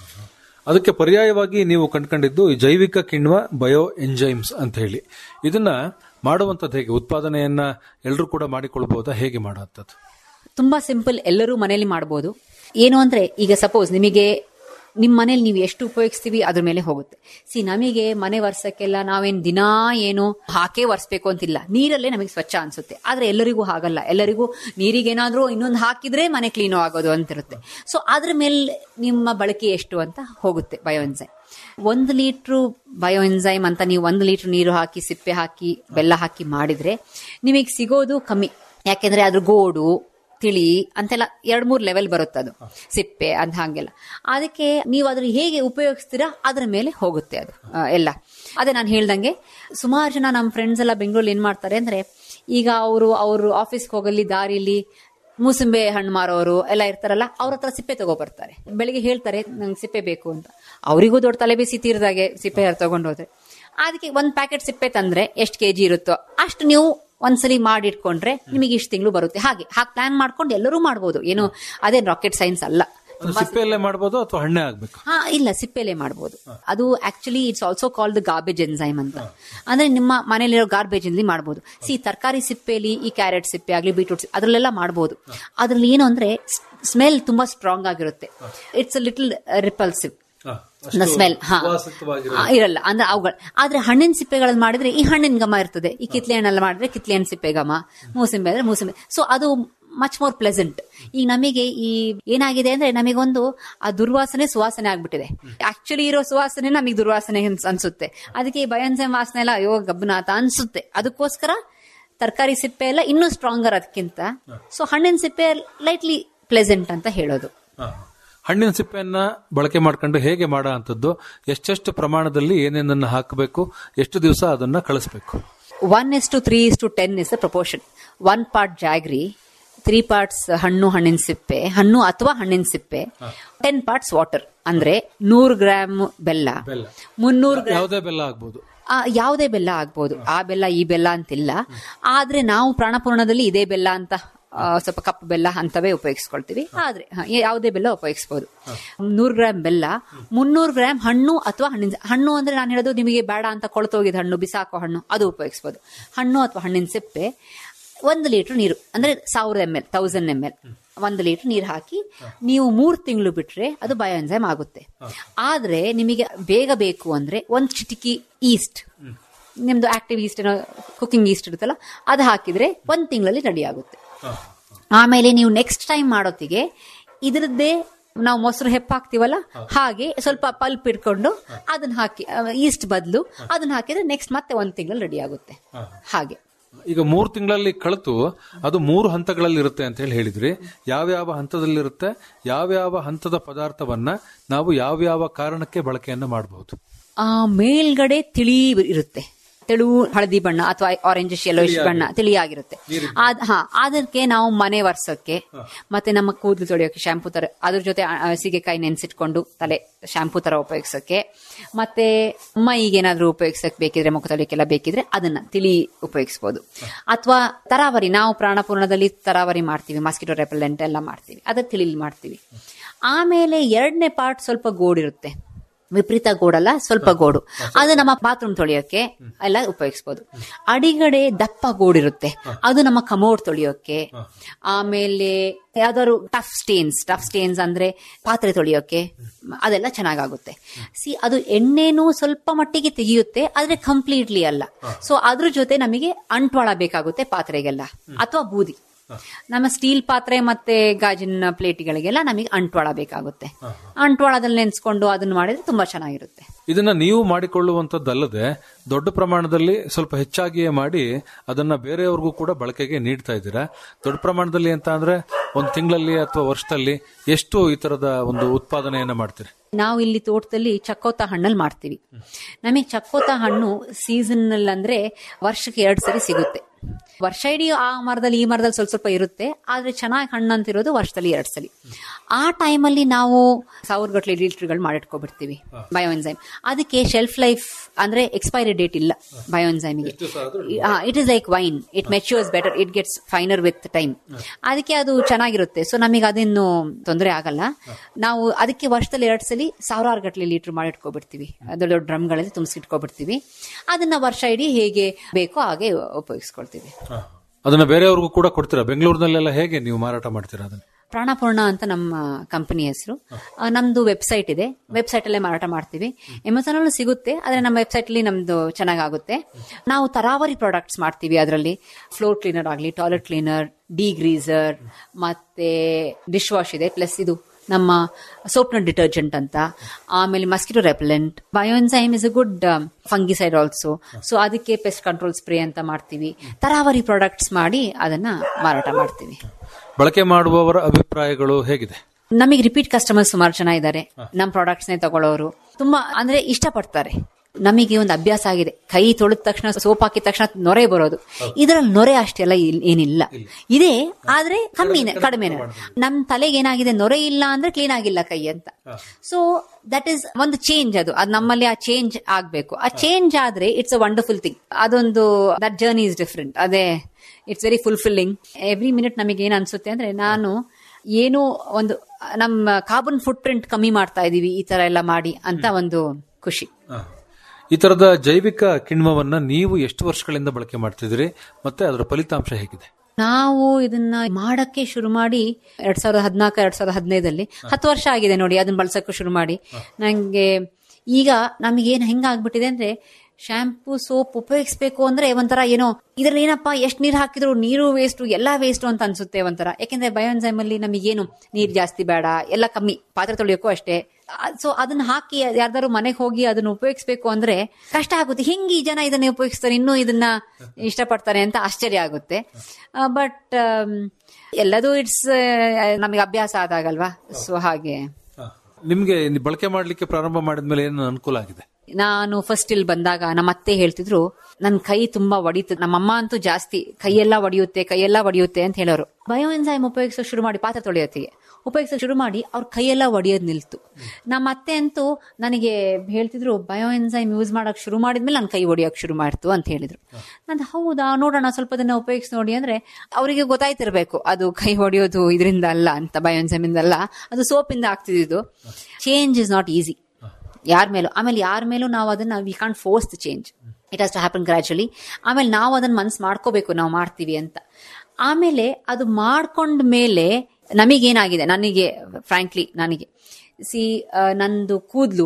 ಅದಕ್ಕೆ ಪರ್ಯಾಯವಾಗಿ ನೀವು ಕಂಡ್ಕೊಂಡಿದ್ದು ಈ ಜೈವಿಕ ಕಿಣ್ವ ಬಯೋ ಎಂಜೈಮ್ಸ್ ಅಂತ ಹೇಳಿ ಇದನ್ನ ಮಾಡುವಂತದ್ದು ಹೇಗೆ ಉತ್ಪಾದನೆಯನ್ನ ಎಲ್ಲರೂ ಕೂಡ ಮಾಡಿಕೊಳ್ಬಹುದಾ ಹೇಗೆ ಮಾಡುವಂಥದ್ದು ತುಂಬಾ ಸಿಂಪಲ್ ಎಲ್ಲರೂ ಮನೇಲಿ ಮಾಡಬಹುದು ಏನು ಅಂದ್ರೆ ಈಗ ಸಪೋಸ್ ನಿಮಗೆ ನಿಮ್ ಮನೇಲಿ ನೀವು ಎಷ್ಟು ಉಪಯೋಗಿಸ್ತೀವಿ ಅದ್ರ ಮೇಲೆ ಹೋಗುತ್ತೆ ಸಿ ನಮಗೆ ಮನೆ ವರ್ಸಕ್ಕೆಲ್ಲ ನಾವೇನ್ ದಿನಾ ಏನು ಹಾಕೇ ಒರೆಸ್ಬೇಕು ಅಂತಿಲ್ಲ ನೀರಲ್ಲೇ ನಮಗೆ ಸ್ವಚ್ಛ ಅನ್ಸುತ್ತೆ ಆದ್ರೆ ಎಲ್ಲರಿಗೂ ಹಾಗಲ್ಲ ಎಲ್ಲರಿಗೂ ನೀರಿಗೇನಾದ್ರೂ ಇನ್ನೊಂದು ಹಾಕಿದ್ರೆ ಮನೆ ಕ್ಲೀನು ಆಗೋದು ಅಂತಿರುತ್ತೆ ಸೊ ಅದ್ರ ಮೇಲೆ ನಿಮ್ಮ ಬಳಕೆ ಎಷ್ಟು ಅಂತ ಹೋಗುತ್ತೆ ಬಯೋ ಎನ್ಸೈಮ್ ಒಂದು ಲೀಟ್ರು ಬಯೋ ಎನ್ಸೈಮ್ ಅಂತ ನೀವು ಒಂದು ಲೀಟರ್ ನೀರು ಹಾಕಿ ಸಿಪ್ಪೆ ಹಾಕಿ ಬೆಲ್ಲ ಹಾಕಿ ಮಾಡಿದ್ರೆ ನಿಮಗೆ ಸಿಗೋದು ಕಮ್ಮಿ ಯಾಕೆಂದ್ರೆ ಅದ್ರ ಗೋಡು ತಿಳಿ ಅಂತೆಲ್ಲ ಎರಡ್ ಮೂರ್ ಲೆವೆಲ್ ಬರುತ್ತೆ ಅದು ಸಿಪ್ಪೆ ಅಂತ ಹಂಗೆಲ್ಲ ಅದಕ್ಕೆ ನೀವು ಅದ್ರ ಹೇಗೆ ಉಪಯೋಗಿಸ್ತೀರಾ ಅದ್ರ ಮೇಲೆ ಹೋಗುತ್ತೆ ಅದು ಆ, ಎಲ್ಲ ಅದೇ ನಾನು ಹೇಳ್ದಂಗೆ ಸುಮಾರು ಜನ ನಮ್ಮ ಫ್ರೆಂಡ್ಸ್ ಎಲ್ಲ ಬೆಂಗಳೂರಲ್ಲಿ ಏನ್ ಮಾಡ್ತಾರೆ ಅಂದ್ರೆ ಈಗ ಅವರು ಅವರು ಆಫೀಸ್ಗೆ ಹೋಗಲಿ ದಾರಿಲಿ ಮೂಸಂಬೆ ಹಣ್ಣು ಮಾರೋರು ಎಲ್ಲ ಇರ್ತಾರಲ್ಲ ಅವ್ರ ಹತ್ರ ಸಿಪ್ಪೆ ತಗೋ ಬರ್ತಾರೆ ಬೆಳಿಗ್ಗೆ ಹೇಳ್ತಾರೆ ನಂಗೆ ಸಿಪ್ಪೆ ಬೇಕು ಅಂತ ಅವರಿಗೂ ದೊಡ್ಡ ತಲೆ ಬಿಸಿ ತೀರ್ದಾಗೆ ಸಿಪ್ಪೆ ತಗೊಂಡು ಹೋದ್ರೆ ಅದಕ್ಕೆ ಒಂದ್ ಪ್ಯಾಕೆಟ್ ಸಿಪ್ಪೆ ತಂದ್ರೆ ಎಷ್ಟು ಕೆಜಿ ಇರುತ್ತೋ ಅಷ್ಟು ನೀವು ಒಂದ್ಸಲಿ ಮಾಡಿಟ್ಕೊಂಡ್ರೆ ನಿಮಗೆ ಇಷ್ಟು ತಿಂಗಳು ಬರುತ್ತೆ ಹಾಗೆ ಹಾಗೆ ಪ್ಲಾನ್ ಮಾಡ್ಕೊಂಡು ಎಲ್ಲರೂ ಮಾಡ್ಬೋದು ಏನು ಅದೇನ್ ರಾಕೆಟ್ ಸೈನ್ಸ್ ಅಲ್ಲ ಅದು ಸಿಪ್ಪೆಯಲ್ಲೇ ಮಾಡ್ಬೋದು ಅಥವಾ ಹಣ್ಣೆ ಆಗ್ಬೇಕು ಹಾ ಇಲ್ಲ ಸಿಪ್ಪೆಲೆ ಮಾಡ್ಬೋದು ಅದು actually it's also called garbage enzyme ಅಂತ ಅಂದ್ರೆ ನಿಮ್ಮ ಮನೇಲಿರೋ ಗಾರ್ಬೇಜ್ ಅಲ್ಲಿ ಮಾಡ್ಬೋದು ಸಿ ತರಕಾರಿ ಸಿಪ್ಪೆಲಿ ಈ ಕ್ಯಾರೆಟ್ ಸಿಪ್ಪೆ ಆಗ್ಲಿ ಬೀಟ್ರೂಟ್ ಅದ್ರಲ್ಲೆಲ್ಲ ಮಾಡ್ಬೋದು ಅದ್ರಲ್ಲಿ ಏನು ಅಂದ್ರೆ ಸ್ಮೆಲ್ ತುಂಬಾ ಸ್ಟ್ರಾಂಗ್ ಆಗಿರುತ್ತೆ ಇಟ್ಸ್ ಲಿಟಲ್ ರಿಪಲ್ಸಿವ್ ಸ್ಮೆಲ್ ಹಾ ಆ, ಇರಲ್ಲ ಅಂದ್ರೆ ಅವುಗಳು ಆದ್ರೆ ಹಣ್ಣಿನ ಸಿಪ್ಪೆಗಳಲ್ಲಿ ಮಾಡಿದ್ರೆ ಈ ಹಣ್ಣಿನ ಘಮ ಇರ್ತದೆ ಈ ಕಿತ್ಲೆ ಹಣ್ಣೆಲ್ಲ ಮಾಡಿದ್ರೆ ಕಿತ್ಲೆ ಹಣ್ಣು ಸಿಪ್ಪೆ ಘಮ ಮೂಸಂಬೆ ಅಂದ್ರೆ ಮೂಸಂಬೆ ಸೊ ಅದು ಮಚ್ ಮೋರ್ ಪ್ಲೆಸೆಂಟ್ ಈಗ ನಮಗೆ ಈ ಏನಾಗಿದೆ ಅಂದ್ರೆ ನಮಗೊಂದು ಆ ದುರ್ವಾಸನೆ ಸುವಾಸನೆ ಆಗ್ಬಿಟ್ಟಿದೆ ಆಕ್ಚುಲಿ ಇರೋ ಸುವಾಸನೆ ನಮಗೆ ದುರ್ವಾಸನೆ ಅನ್ಸ್- ಅನ್ಸುತ್ತೆ ಅದಕ್ಕೆ ಈ ಬಯನ್ಸೆಮ್ ವಾಸನೆ ಎಲ್ಲ ಅಯ್ಯೋ ಗಬ್ಬನಾಥ ಅನ್ಸುತ್ತೆ ಅದಕ್ಕೋಸ್ಕರ ತರಕಾರಿ ಸಿಪ್ಪೆ ಎಲ್ಲ ಇನ್ನೂ ಸ್ಟ್ರಾಂಗರ್ ಅದಕ್ಕಿಂತ ಸೊ ಹಣ್ಣಿನ ಸಿಪ್ಪೆ ಲೈಟ್ಲಿ ಪ್ಲೆಸೆಂಟ್ ಅಂತ ಹೇಳೋದು ಹಣ್ಣಿನ ಸಿಪ್ಪೆಯನ್ನ ಬಳಕೆ ಮಾಡ್ಕೊಂಡು ಹೇಗೆ ಮಾಡೋ ಅಂಥದ್ದು ಎಷ್ಟೆಷ್ಟು ಪ್ರಮಾಣದಲ್ಲಿ ಏನೇನನ್ನ ಹಾಕಬೇಕು ಎಷ್ಟು ದಿವಸ ಅದನ್ನ ಕಳಿಸ್ಬೇಕು one is to three is to ten is the proportion one part jaggery three parts ಹಣ್ಣು ಹಣ್ಣಿನ ಸಿಪ್ಪೆ ಹಣ್ಣು ಅಥವಾ ಹಣ್ಣಿನ ಸಿಪ್ಪೆ ಟೆನ್ ಪಾರ್ಟ್ಸ್ ವಾಟರ್ ಅಂದ್ರೆ ನೂರು ಗ್ರಾಮ್ ಬೆಲ್ಲ ಮುನ್ನೂರು ಗ್ರಾಮ್ ಯಾವುದೇ ಬೆಲ್ಲ ಆಗ್ಬೋದು ಆ, ಯಾವುದೇ ಬೆಲ್ಲ ಆಗ್ಬೋದು ಆ ಬೆಲ್ಲ ಈ ಬೆಲ್ಲ ಅಂತಿಲ್ಲ ಆದ್ರೆ ನಾವು ಪ್ರಾಣಪೂರ್ಣದಲ್ಲಿ ಇದೇ ಬೆಲ್ಲ ಅಂತ ಆ, ಸ್ವಲ್ಪ ಕಪ್ಪು ಬೆಲ್ಲ ಅಂತವೇ ಉಪಯೋಗಿಸ್ಕೊಳ್ತೀವಿ ಆದ್ರೆ ಹ, ಯಾವುದೇ ಬೆಲ್ಲ ಉಪಯೋಗಿಸಬಹುದು ನೂರು ಗ್ರಾಮ್ ಬೆಲ್ಲ ಮುನ್ನೂರು ಗ್ರಾಮ್ ಹಣ್ಣು ಅಥವಾ ಹಣ್ಣಿನ ಹಣ್ಣು ಅಂದ್ರೆ ನಾನು ಹೇಳೋದು ನಿಮಗೆ ಬೇಡ ಅಂತ ಕೊಳ್ತೋಗಿದ ಹಣ್ಣು ಬಿಸಾಕೋ ಹಣ್ಣು ಅದು ಉಪಯೋಗಿಸಬಹುದು ಹಣ್ಣು ಅಥವಾ ಹಣ್ಣಿನ ಸಿಪ್ಪೆ ಒಂದು ಲೀಟರ್ ನೀರು ಅಂದ್ರೆ ಸಾವಿರದ M L thousand M L ಒಂದು ಲೀಟರ್ ನೀರು ಹಾಕಿ ನೀವು ಮೂರು ತಿಂಗಳು ಬಿಟ್ರೆ ಅದು ಬಯೋಎನ್ಸೈಮ್ ಆಗುತ್ತೆ ಆದ್ರೆ ನಿಮಗೆ ಬೇಗ ಬೇಕು ಅಂದ್ರೆ ಒಂದ್ ಚಿಟಿಕಿ ಈಸ್ಟ್ ನಿಮ್ದು ಆಕ್ಟಿವ್ ಈಸ್ಟ್ ಏನೋ ಕುಕಿಂಗ್ ಈಸ್ಟ್ ಇರುತ್ತಲ್ಲ ಅದು ಹಾಕಿದ್ರೆ ಒಂದ್ ತಿಂಗಳಲ್ಲಿ ರೆಡಿ ಆಗುತ್ತೆ ಆಮೇಲೆ ನೀವು ನೆಕ್ಸ್ಟ್ ಟೈಮ್ ಮಾಡೋತ್ತಿಗೆ ಇದ್ರದ್ದೇ ನಾವು ಮೊಸರು ಹೆಪ್ಪಾಕ್ತಿವಲ್ಲ ಹಾಗೆ ಸ್ವಲ್ಪ ಪಲ್ಪ್ ಇಟ್ಕೊಂಡು ಅದನ್ನ ಹಾಕಿ ಈಸ್ಟ್ ಬದಲು ಅದನ್ನ ಹಾಕಿದ್ರೆ ನೆಕ್ಸ್ಟ್ ಮತ್ತೆ ಒಂದ್ ತಿಂಗಳಲ್ಲಿ ರೆಡಿ ಆಗುತ್ತೆ ಹಾಗೆ ಈಗ ಮೂರು ತಿಂಗಳಲ್ಲಿ ಕಳೆತು ಅದು ಮೂರು ಹಂತಗಳಲ್ಲಿ ಇರುತ್ತೆ ಅಂತ ಹೇಳಿ ಹೇಳಿದ್ರಿ ಯಾವ್ಯಾವ ಹಂತದಲ್ಲಿರುತ್ತೆ ಯಾವ್ಯಾವ ಹಂತದ ಪದಾರ್ಥವನ್ನ ನಾವು ಯಾವ್ಯಾವ ಕಾರಣಕ್ಕೆ ಬಳಕೆಯನ್ನ ಮಾಡಬಹುದು ಆ ಮೇಲ್ಗಡೆ ತಿಳಿ ಇರುತ್ತೆ ತೆಳು ಹಳದಿ ಬಣ್ಣ ಅಥವಾ ಆರೆಂಜ್ ಯೆಲ್ಲೋಯಿಶ್ ಬಣ್ಣ ತಿಳಿಯಾಗಿರುತ್ತೆ ಅದ್- ಹಾ ಅದಕ್ಕೆ ನಾವು ಮನೆ ಒರ್ಸೋಕೆ ಮತ್ತೆ ನಮ್ಮ ಕೂದಲು ತೊಳೆಯೋಕೆ ಶಾಂಪೂ ತರ ಅದ್ರ ಜೊತೆ ಆ, ಸೀಗೆಕಾಯಿ ನೆನ್ಸಿಟ್ಕೊಂಡು ತಲೆ ಶಾಂಪೂ ತರ ಉಪಯೋಗಿಸೋಕೆ ಮತ್ತೆ ಮೈಗೆ ಏನಾದ್ರೂ ಉಪಯೋಗಿಸಕ್ ಬೇಕಿದ್ರೆ ಮುಖ ತೊಳೆಯೋಕೆಲ್ಲ ಬೇಕಿದ್ರೆ ಅದನ್ನ ತಿಳಿ ಉಪಯೋಗಿಸಬಹುದು ಅಥವಾ ತರಾವರಿ ನಾವು ಪ್ರಾಣಪೂರ್ಣದಲ್ಲಿ ತರಾವರಿ ಮಾಡ್ತೀವಿ ಮಾಸ್ಕಿಟೋ ರೆಪೆಲೆಂಟ್ ಎಲ್ಲ ಮಾಡ್ತೀವಿ ಅದ್ರ ತಿಳಿಲಿ ಮಾಡ್ತೀವಿ ಆಮೇಲೆ ಎರಡನೇ ಪಾರ್ಟ್ ಸ್ವಲ್ಪ ಗೋಡಿರುತ್ತೆ ವಿಪರೀತ ಗೋಡಲ್ಲ ಸ್ವಲ್ಪ ಗೋಡು ಅದು ನಮ್ಮ ಬಾತ್ರೂಮ್ ತೊಳೆಯೋಕೆ ಎಲ್ಲ ಉಪಯೋಗಿಸ್ಬೋದು ಅಡಿಗಡೆ ದಪ್ಪ ಗೋಡಿರುತ್ತೆ ಅದು ನಮ್ಮ ಕಮೋಡ್ ತೊಳೆಯೋಕೆ ಆಮೇಲೆ ಯಾವ್ದಾದ್ರು ಟಫ್ ಸ್ಟೇನ್ಸ್ ಟಫ್ ಸ್ಟೇನ್ಸ್ ಅಂದ್ರೆ ಪಾತ್ರೆ ತೊಳೆಯೋಕೆ ಅದೆಲ್ಲ ಚೆನ್ನಾಗಾಗುತ್ತೆ ಸಿ ಅದು ಎಣ್ಣೆನೂ ಸ್ವಲ್ಪ ಮಟ್ಟಿಗೆ ತೆಗೆಯುತ್ತೆ ಆದ್ರೆ ಕಂಪ್ಲೀಟ್ಲಿ ಅಲ್ಲ ಸೊ ಅದ್ರ ಜೊತೆ ನಮಗೆ ಅಂಟ್ವಾಳ ಬೇಕಾಗುತ್ತೆ ಪಾತ್ರೆಗೆಲ್ಲ ಅಥವಾ ಬೂದಿ ನಮ್ಮ ಸ್ಟೀಲ್ ಪಾತ್ರೆ ಮತ್ತೆ ಗಾಜಿನ ಪ್ಲೇಟ್ಗಳಿಗೆಲ್ಲ ನಮಗೆ ಅಂಟ್ವಾಳ ಬೇಕಾಗುತ್ತೆ ಅಂಟ್ವಾಳದಲ್ಲಿ ನೆನ್ಸ್ಕೊಂಡು ಅದನ್ನ ಮಾಡಿದ್ರೆ ತುಂಬಾ ಚೆನ್ನಾಗಿರುತ್ತೆ ಇದನ್ನ ನೀವು ಮಾಡಿಕೊಳ್ಳುವಂತದ್ದಲ್ಲದೆ ದೊಡ್ಡ ಪ್ರಮಾಣದಲ್ಲಿ ಸ್ವಲ್ಪ ಹೆಚ್ಚಾಗಿಯೇ ಮಾಡಿ ಅದನ್ನ ಬೇರೆಯವ್ರಿಗೂ ಕೂಡ ಬಳಕೆಗೆ ನೀಡ್ತಾ ಇದ್ದೀರಾ ದೊಡ್ಡ ಪ್ರಮಾಣದಲ್ಲಿ ಅಂತ ಅಂದ್ರೆ ಒಂದು ತಿಂಗಳಲ್ಲಿ ಅಥವಾ ವರ್ಷದಲ್ಲಿ ಎಷ್ಟು ಈ ತರದ ಒಂದು ಉತ್ಪಾದನೆಯನ್ನ ಮಾಡ್ತೀರಿ ನಾವು ಇಲ್ಲಿ ತೋಟದಲ್ಲಿ ಚಕ್ಕೋತ ಹಣ್ಣಲ್ಲಿ ಮಾಡ್ತೀವಿ ನಮಗೆ ಚಕ್ಕೋತ ಹಣ್ಣು ಸೀಸನ್ ಅಂದ್ರೆ ವರ್ಷಕ್ಕೆ ಎರಡು ಸರಿ ಸಿಗುತ್ತೆ ವರ್ಷ ಇಡೀ ಆ ಮರದಲ್ಲಿ ಈ ಮರದಲ್ಲಿ ಸ್ವಲ್ಪ ಸ್ವಲ್ಪ ಇರುತ್ತೆ ಆದ್ರೆ ಚೆನ್ನಾಗಿ ಹಣ್ಣು ಅಂತಿರೋದು ವರ್ಷದಲ್ಲಿ ಎರಡು ಸಲ ಆ ಟೈಮಲ್ಲಿ ನಾವು ಸಾವಿರ ಗಟ್ಟಲೆ ಲೀಟರ್ಗಳು ಮಾಡಿಟ್ಕೊಬಿಡ್ತೀವಿ ಬಯೋಎನ್ಸೈಮ್ ಅದಕ್ಕೆ ಶೆಲ್ಫ್ ಲೈಫ್ ಅಂದ್ರೆ ಎಕ್ಸ್ಪೈರಿ ಡೇಟ್ ಇಲ್ಲ ಬಯೋಎನ್ಸೈಮ್ಗೆ it is like wine it matures better it gets finer with time ಅದಕ್ಕೆ ಅದು ಚೆನ್ನಾಗಿರುತ್ತೆ ಸೊ ನಮಗೆ ಅದಿನ್ನು ತೊಂದರೆ ಆಗಲ್ಲ ನಾವು ಅದಕ್ಕೆ ವರ್ಷದಲ್ಲಿ ಎರಡು ಸಲ ಸಾವಿರಾರು ಗಟ್ಟಲೆ ಲೀಟರ್ ಮಾಡಿಟ್ಕೊಬಿಡ್ತೀವಿ ದೊಡ್ಡ ದೊಡ್ಡ ಡ್ರಮ್ಗಳಲ್ಲಿ ತುಂಬಿಸಿಟ್ಕೊಬಿಡ್ತೀವಿ ಅದನ್ನ ವರ್ಷ ಇಡೀ ಹೇಗೆ ಬೇಕೋ ಹಾಗೆ ಉಪಯೋಗಿಸ್ಕೊಳ್ತೀವಿ ಅದನ್ನ ಬೇರೆಯವ್ರಿಗೂ ಕೂಡ ಕೊಡ್ತೀರಾ ಬೆಂಗಳೂರಿನಲ್ಲೆಲ್ಲ ಹೇಗೆ ನೀವು ಮಾರಾಟ ಮಾಡ್ತೀರಾ ಅದನ್ನ ಪ್ರಾಣಪೂರ್ಣ ಅಂತ ನಮ್ಮ ಕಂಪನಿ ಹೆಸರು ನಮ್ದು ವೆಬ್ಸೈಟ್ ಇದೆ ವೆಬ್ಸೈಟ್ ಅಲ್ಲೇ ಮಾರಾಟ ಮಾಡ್ತೀವಿ ಅಮೆಝಾನ್ ಅಲ್ಲೂ ಸಿಗುತ್ತೆ ಆದ್ರೆ ನಮ್ಮ ವೆಬ್ಸೈಟ್ ಅಲ್ಲಿ ನಮ್ದು ಚೆನ್ನಾಗುತ್ತೆ ನಾವು ತರಾವರಿ ಪ್ರಾಡಕ್ಟ್ಸ್ ಮಾಡ್ತೀವಿ ಅದರಲ್ಲಿ ಫ್ಲೋರ್ ಕ್ಲೀನರ್ ಆಗಲಿ ಟಾಯ್ಲೆಟ್ ಕ್ಲೀನರ್ ಡಿಗ್ರೀಸರ್ ಮತ್ತೆ ಡಿಶ್ ವಾಶ್ ಇದೆ ಪ್ಲಸ್ ಇದು ನಮ್ಮ ಸೋಪ್ನ ಡಿಟರ್ಜೆಂಟ್ ಅಂತ ಆಮೇಲೆ mosquito repellent bioenzyme is a good fungicide also so ಅದಕ್ಕೆ ಪೆಸ್ಟ್ ಕಂಟ್ರೋಲ್ ಸ್ಪ್ರೇ ಅಂತ ಮಾಡ್ತೀವಿ ತರಾವರಿ ಪ್ರಾಡಕ್ಟ್ಸ್ ಮಾಡಿ ಅದನ್ನ ಮಾರಾಟ ಮಾಡ್ತೀವಿ ಬಳಕೆ ಮಾಡುವವರ ಅಭಿಪ್ರಾಯಗಳು ಹೇಗಿದೆ ನಮಗೆ ರಿಪೀಟ್ ಕಸ್ಟಮರ್ಸ್ ಸುಮಾರು ಜನ ಇದ್ದಾರೆ ನಮ್ಮ ಪ್ರಾಡಕ್ಟ್ಸ್ ನೇ ತಗೊಳ್ಳೋರು ತುಂಬಾ ಅಂದ್ರೆ ಇಷ್ಟಪಡ್ತಾರೆ ನಮಗೆ ಒಂದು ಅಭ್ಯಾಸ ಆಗಿದೆ ಕೈ ತೊಳೆದ ತಕ್ಷಣ ಸೋಪ್ ಹಾಕಿದ ತಕ್ಷಣ ನೊರೆ ಬರೋದು ಇದರಲ್ಲಿ ನೊರೆ ಅಷ್ಟೆಲ್ಲ ಇಲ್- ಏನಿಲ್ಲ ಇದೆ ಆದ್ರೆ ಕಮ್ಮಿನೇ ಕಡಿಮೆನೆ ನಮ್ ತಲೆಗೆ ಏನಾಗಿದೆ ನೊರೆ ಇಲ್ಲ ಅಂದ್ರೆ ಕ್ಲೀನ್ ಆಗಿಲ್ಲ ಕೈ ಅಂತ ಸೊ ದಟ್ ಈಸ್ ಒಂದು ಚೇಂಜ್ ಅದು ಅದು ನಮ್ಮಲ್ಲಿ ಆ ಚೇಂಜ್ ಆಗ್ಬೇಕು ಆ ಚೇಂಜ್ ಆದ್ರೆ ಇಟ್ಸ್ ಅ ವಂಡರ್ಫುಲ್ ಥಿಂಗ್ ಅದೊಂದು ದಟ್ ಜರ್ನಿ ಇಸ್ ಡಿಫ್ರೆಂಟ್ ಅದೇ it's very fulfilling every minute ನಮಗೆ ಏನ್ ಅನ್ಸುತ್ತೆ ಅಂದ್ರೆ ನಾನು ಏನು ಒಂದು ನಮ್ಮ ಕಾರ್ಬನ್ ಫುಟ್ ಪ್ರಿಂಟ್ ಕಮ್ಮಿ ಮಾಡ್ತಾ ಇದೀವಿ ಈ ತರ ಎಲ್ಲ ಮಾಡಿ ಅಂತ ಒಂದು ಖುಷಿ ಈ ತರದ ಜೈವಿಕ ಕಿಣ್ವವನ್ನ ನೀವು ಎಷ್ಟು ವರ್ಷಗಳಿಂದ ಬಳಕೆ ಮಾಡ್ತಿದ್ದೀರಿ ಮತ್ತೆ ಅದರ ಫಲಿತಾಂಶ ಹೇಗಿದೆ ನಾವು ಇದನ್ನ ಮಾಡಕ್ಕೆ ಶುರು ಮಾಡಿ ಎರಡ್ ಸಾವಿರದ ಹದಿನಾಲ್ಕು ಎರಡ್ ಸಾವಿರದ ಹದಿನೈದಲ್ಲಿ ಹತ್ತು ವರ್ಷ ಆಗಿದೆ ನೋಡಿ ಅದನ್ನ ಬಳಸಕ್ಕೂ ಶುರು ಮಾಡಿ ನಂಗೆ ಈಗ ನಮಗೇನ್ ಹೆಂಗಾಗ್ಬಿಟ್ಟಿದೆ ಅಂದ್ರೆ ಶಾಂಪೂ ಸೋಪ್ ಉಪಯೋಗಿಸ್ಬೇಕು ಅಂದ್ರೆ ಒಂಥರ ಏನೋ ಇದ್ರಲ್ಲಿ ಏನಪ್ಪ ಎಷ್ಟ್ ನೀರ್ ಹಾಕಿದ್ರು ನೀರು ವೇಸ್ಟ್ ಎಲ್ಲಾ ವೇಸ್ಟ್ ಅಂತ ಅನ್ಸುತ್ತೆ ಒಂಥರ ಯಾಕೆಂದ್ರೆ ಬಯೋನ್ಸೈಮ್ ಅಲ್ಲಿ ನಮಗೇನು ನೀರ್ ಜಾಸ್ತಿ ಬೇಡ ಎಲ್ಲ ಕಮ್ಮಿ ಪಾತ್ರೆ ತೊಳೆಯೋಕ್ಕೂ ಅಷ್ಟೇ ಸೊ ಅದನ್ನ ಹಾಕಿ ಯಾರ್ದಾರು ಮನೆಗೆ ಹೋಗಿ ಅದನ್ನ ಉಪಯೋಗಿಸ್ಬೇಕು ಅಂದ್ರೆ ಕಷ್ಟ ಆಗುತ್ತೆ ಹಿಂಗೆ ಈ ಜನ ಇದನ್ನ ಉಪಯೋಗಿಸ್ತಾರೆ ಇನ್ನೂ ಇದನ್ನ ಇಷ್ಟಪಡ್ತಾರೆ ಅಂತ ಆಶ್ಚರ್ಯ ಆಗುತ್ತೆ ಬಟ್ ಎಲ್ಲದೂ ಇಟ್ಸ್ ನಮಗೆ ಅಭ್ಯಾಸ ಆದಾಗಲ್ವಾ ಸೊ ಹಾಗೆ ನಿಮ್ಗೆ ನೀವು ಬಳಕೆ ಮಾಡ್ಲಿಕ್ಕೆ ಪ್ರಾರಂಭ ಮಾಡಿದ್ಮೇಲೆ ಏನು ಅನುಕೂಲ ಆಗಿದೆ ನಾನು ಫಸ್ಟ್ ಇಲ್ಲಿ ಬಂದಾಗ ನಮ್ಮ ಅತ್ತೆ ಹೇಳ್ತಿದ್ರು ನನ್ ಕೈ ತುಂಬಾ ಒಡಿತು ನಮ್ಮಮ್ಮ ಅಂತೂ ಜಾಸ್ತಿ ಕೈಯೆಲ್ಲ ಒಡೆಯುತ್ತೆ ಕೈಯೆಲ್ಲ ಒಡೆಯುತ್ತೆ ಅಂತ ಹೇಳೋರು ಬಯೋ ಎನ್ಸೈಮ್ ಉಪಯೋಗಿಸೋ ಶುರು ಮಾಡಿ ಪಾತ್ರೆ ತೊಳೆಯೋತ್ತಿಗೆ ಉಪಯೋಗಿಸೋ ಶುರು ಮಾಡಿ ಅವ್ರ ಕೈಯೆಲ್ಲ ಒಡೆಯೋದ್ ನಿಲ್ತು ನಮ್ಮ ಅತ್ತೆ ಅಂತೂ ನನಗೆ ಹೇಳ್ತಿದ್ರು ಬಯೋ ಎನ್ಸೈಮ್ ಯೂಸ್ ಮಾಡಕ್ ಶುರು ಮಾಡಿದ್ಮೇಲೆ ನನ್ನ ಕೈ ಒಡೆಯೋಕ್ ಶುರು ಮಾಡ್ತು ಅಂತ ಹೇಳಿದ್ರು ನಾನು ಹೌದಾ ನೋಡೋಣ ಸ್ವಲ್ಪ ದಿನ ಉಪಯೋಗಿಸಿ ನೋಡಿ ಅಂದ್ರೆ ಅವರಿಗೆ ಗೊತ್ತಾಯ್ತಿರ್ಬೇಕು ಅದು ಕೈ ಹೊಡೆಯೋದು ಇದರಿಂದ ಅಲ್ಲ ಅಂತ ಬಯೋ ಎನ್ಸೈಮ್ ಇಂದ ಅಲ್ಲ ಅದು ಸೋಪಿಂದ ಆಗ್ತಿದ್ದು ಚೇಂಜ್ ಇಸ್ ನಾಟ್ ಈಸಿ ಯಾರ ಮೇಲೂ ಆಮೇಲೆ ಯಾರ ಮೇಲೂ ನಾವು ಅದನ್ನ we can't force the change it has to happen gradually ಆಮೇಲೆ ನಾವು ಅದನ್ನ ಮನ್ಸು ಮಾಡ್ಕೋಬೇಕು ನಾವು ಮಾಡ್ತೀವಿ ಅಂತ ಆಮೇಲೆ ಅದು ಮಾಡ್ಕೊಂಡ ಮೇಲೆ ನಮಗೇನಾಗಿದೆ ನನಗೆ ಫ್ರಾಂಕ್ಲಿ ನನಗೆ ಸಿ ನಂದು ಕೂದಲು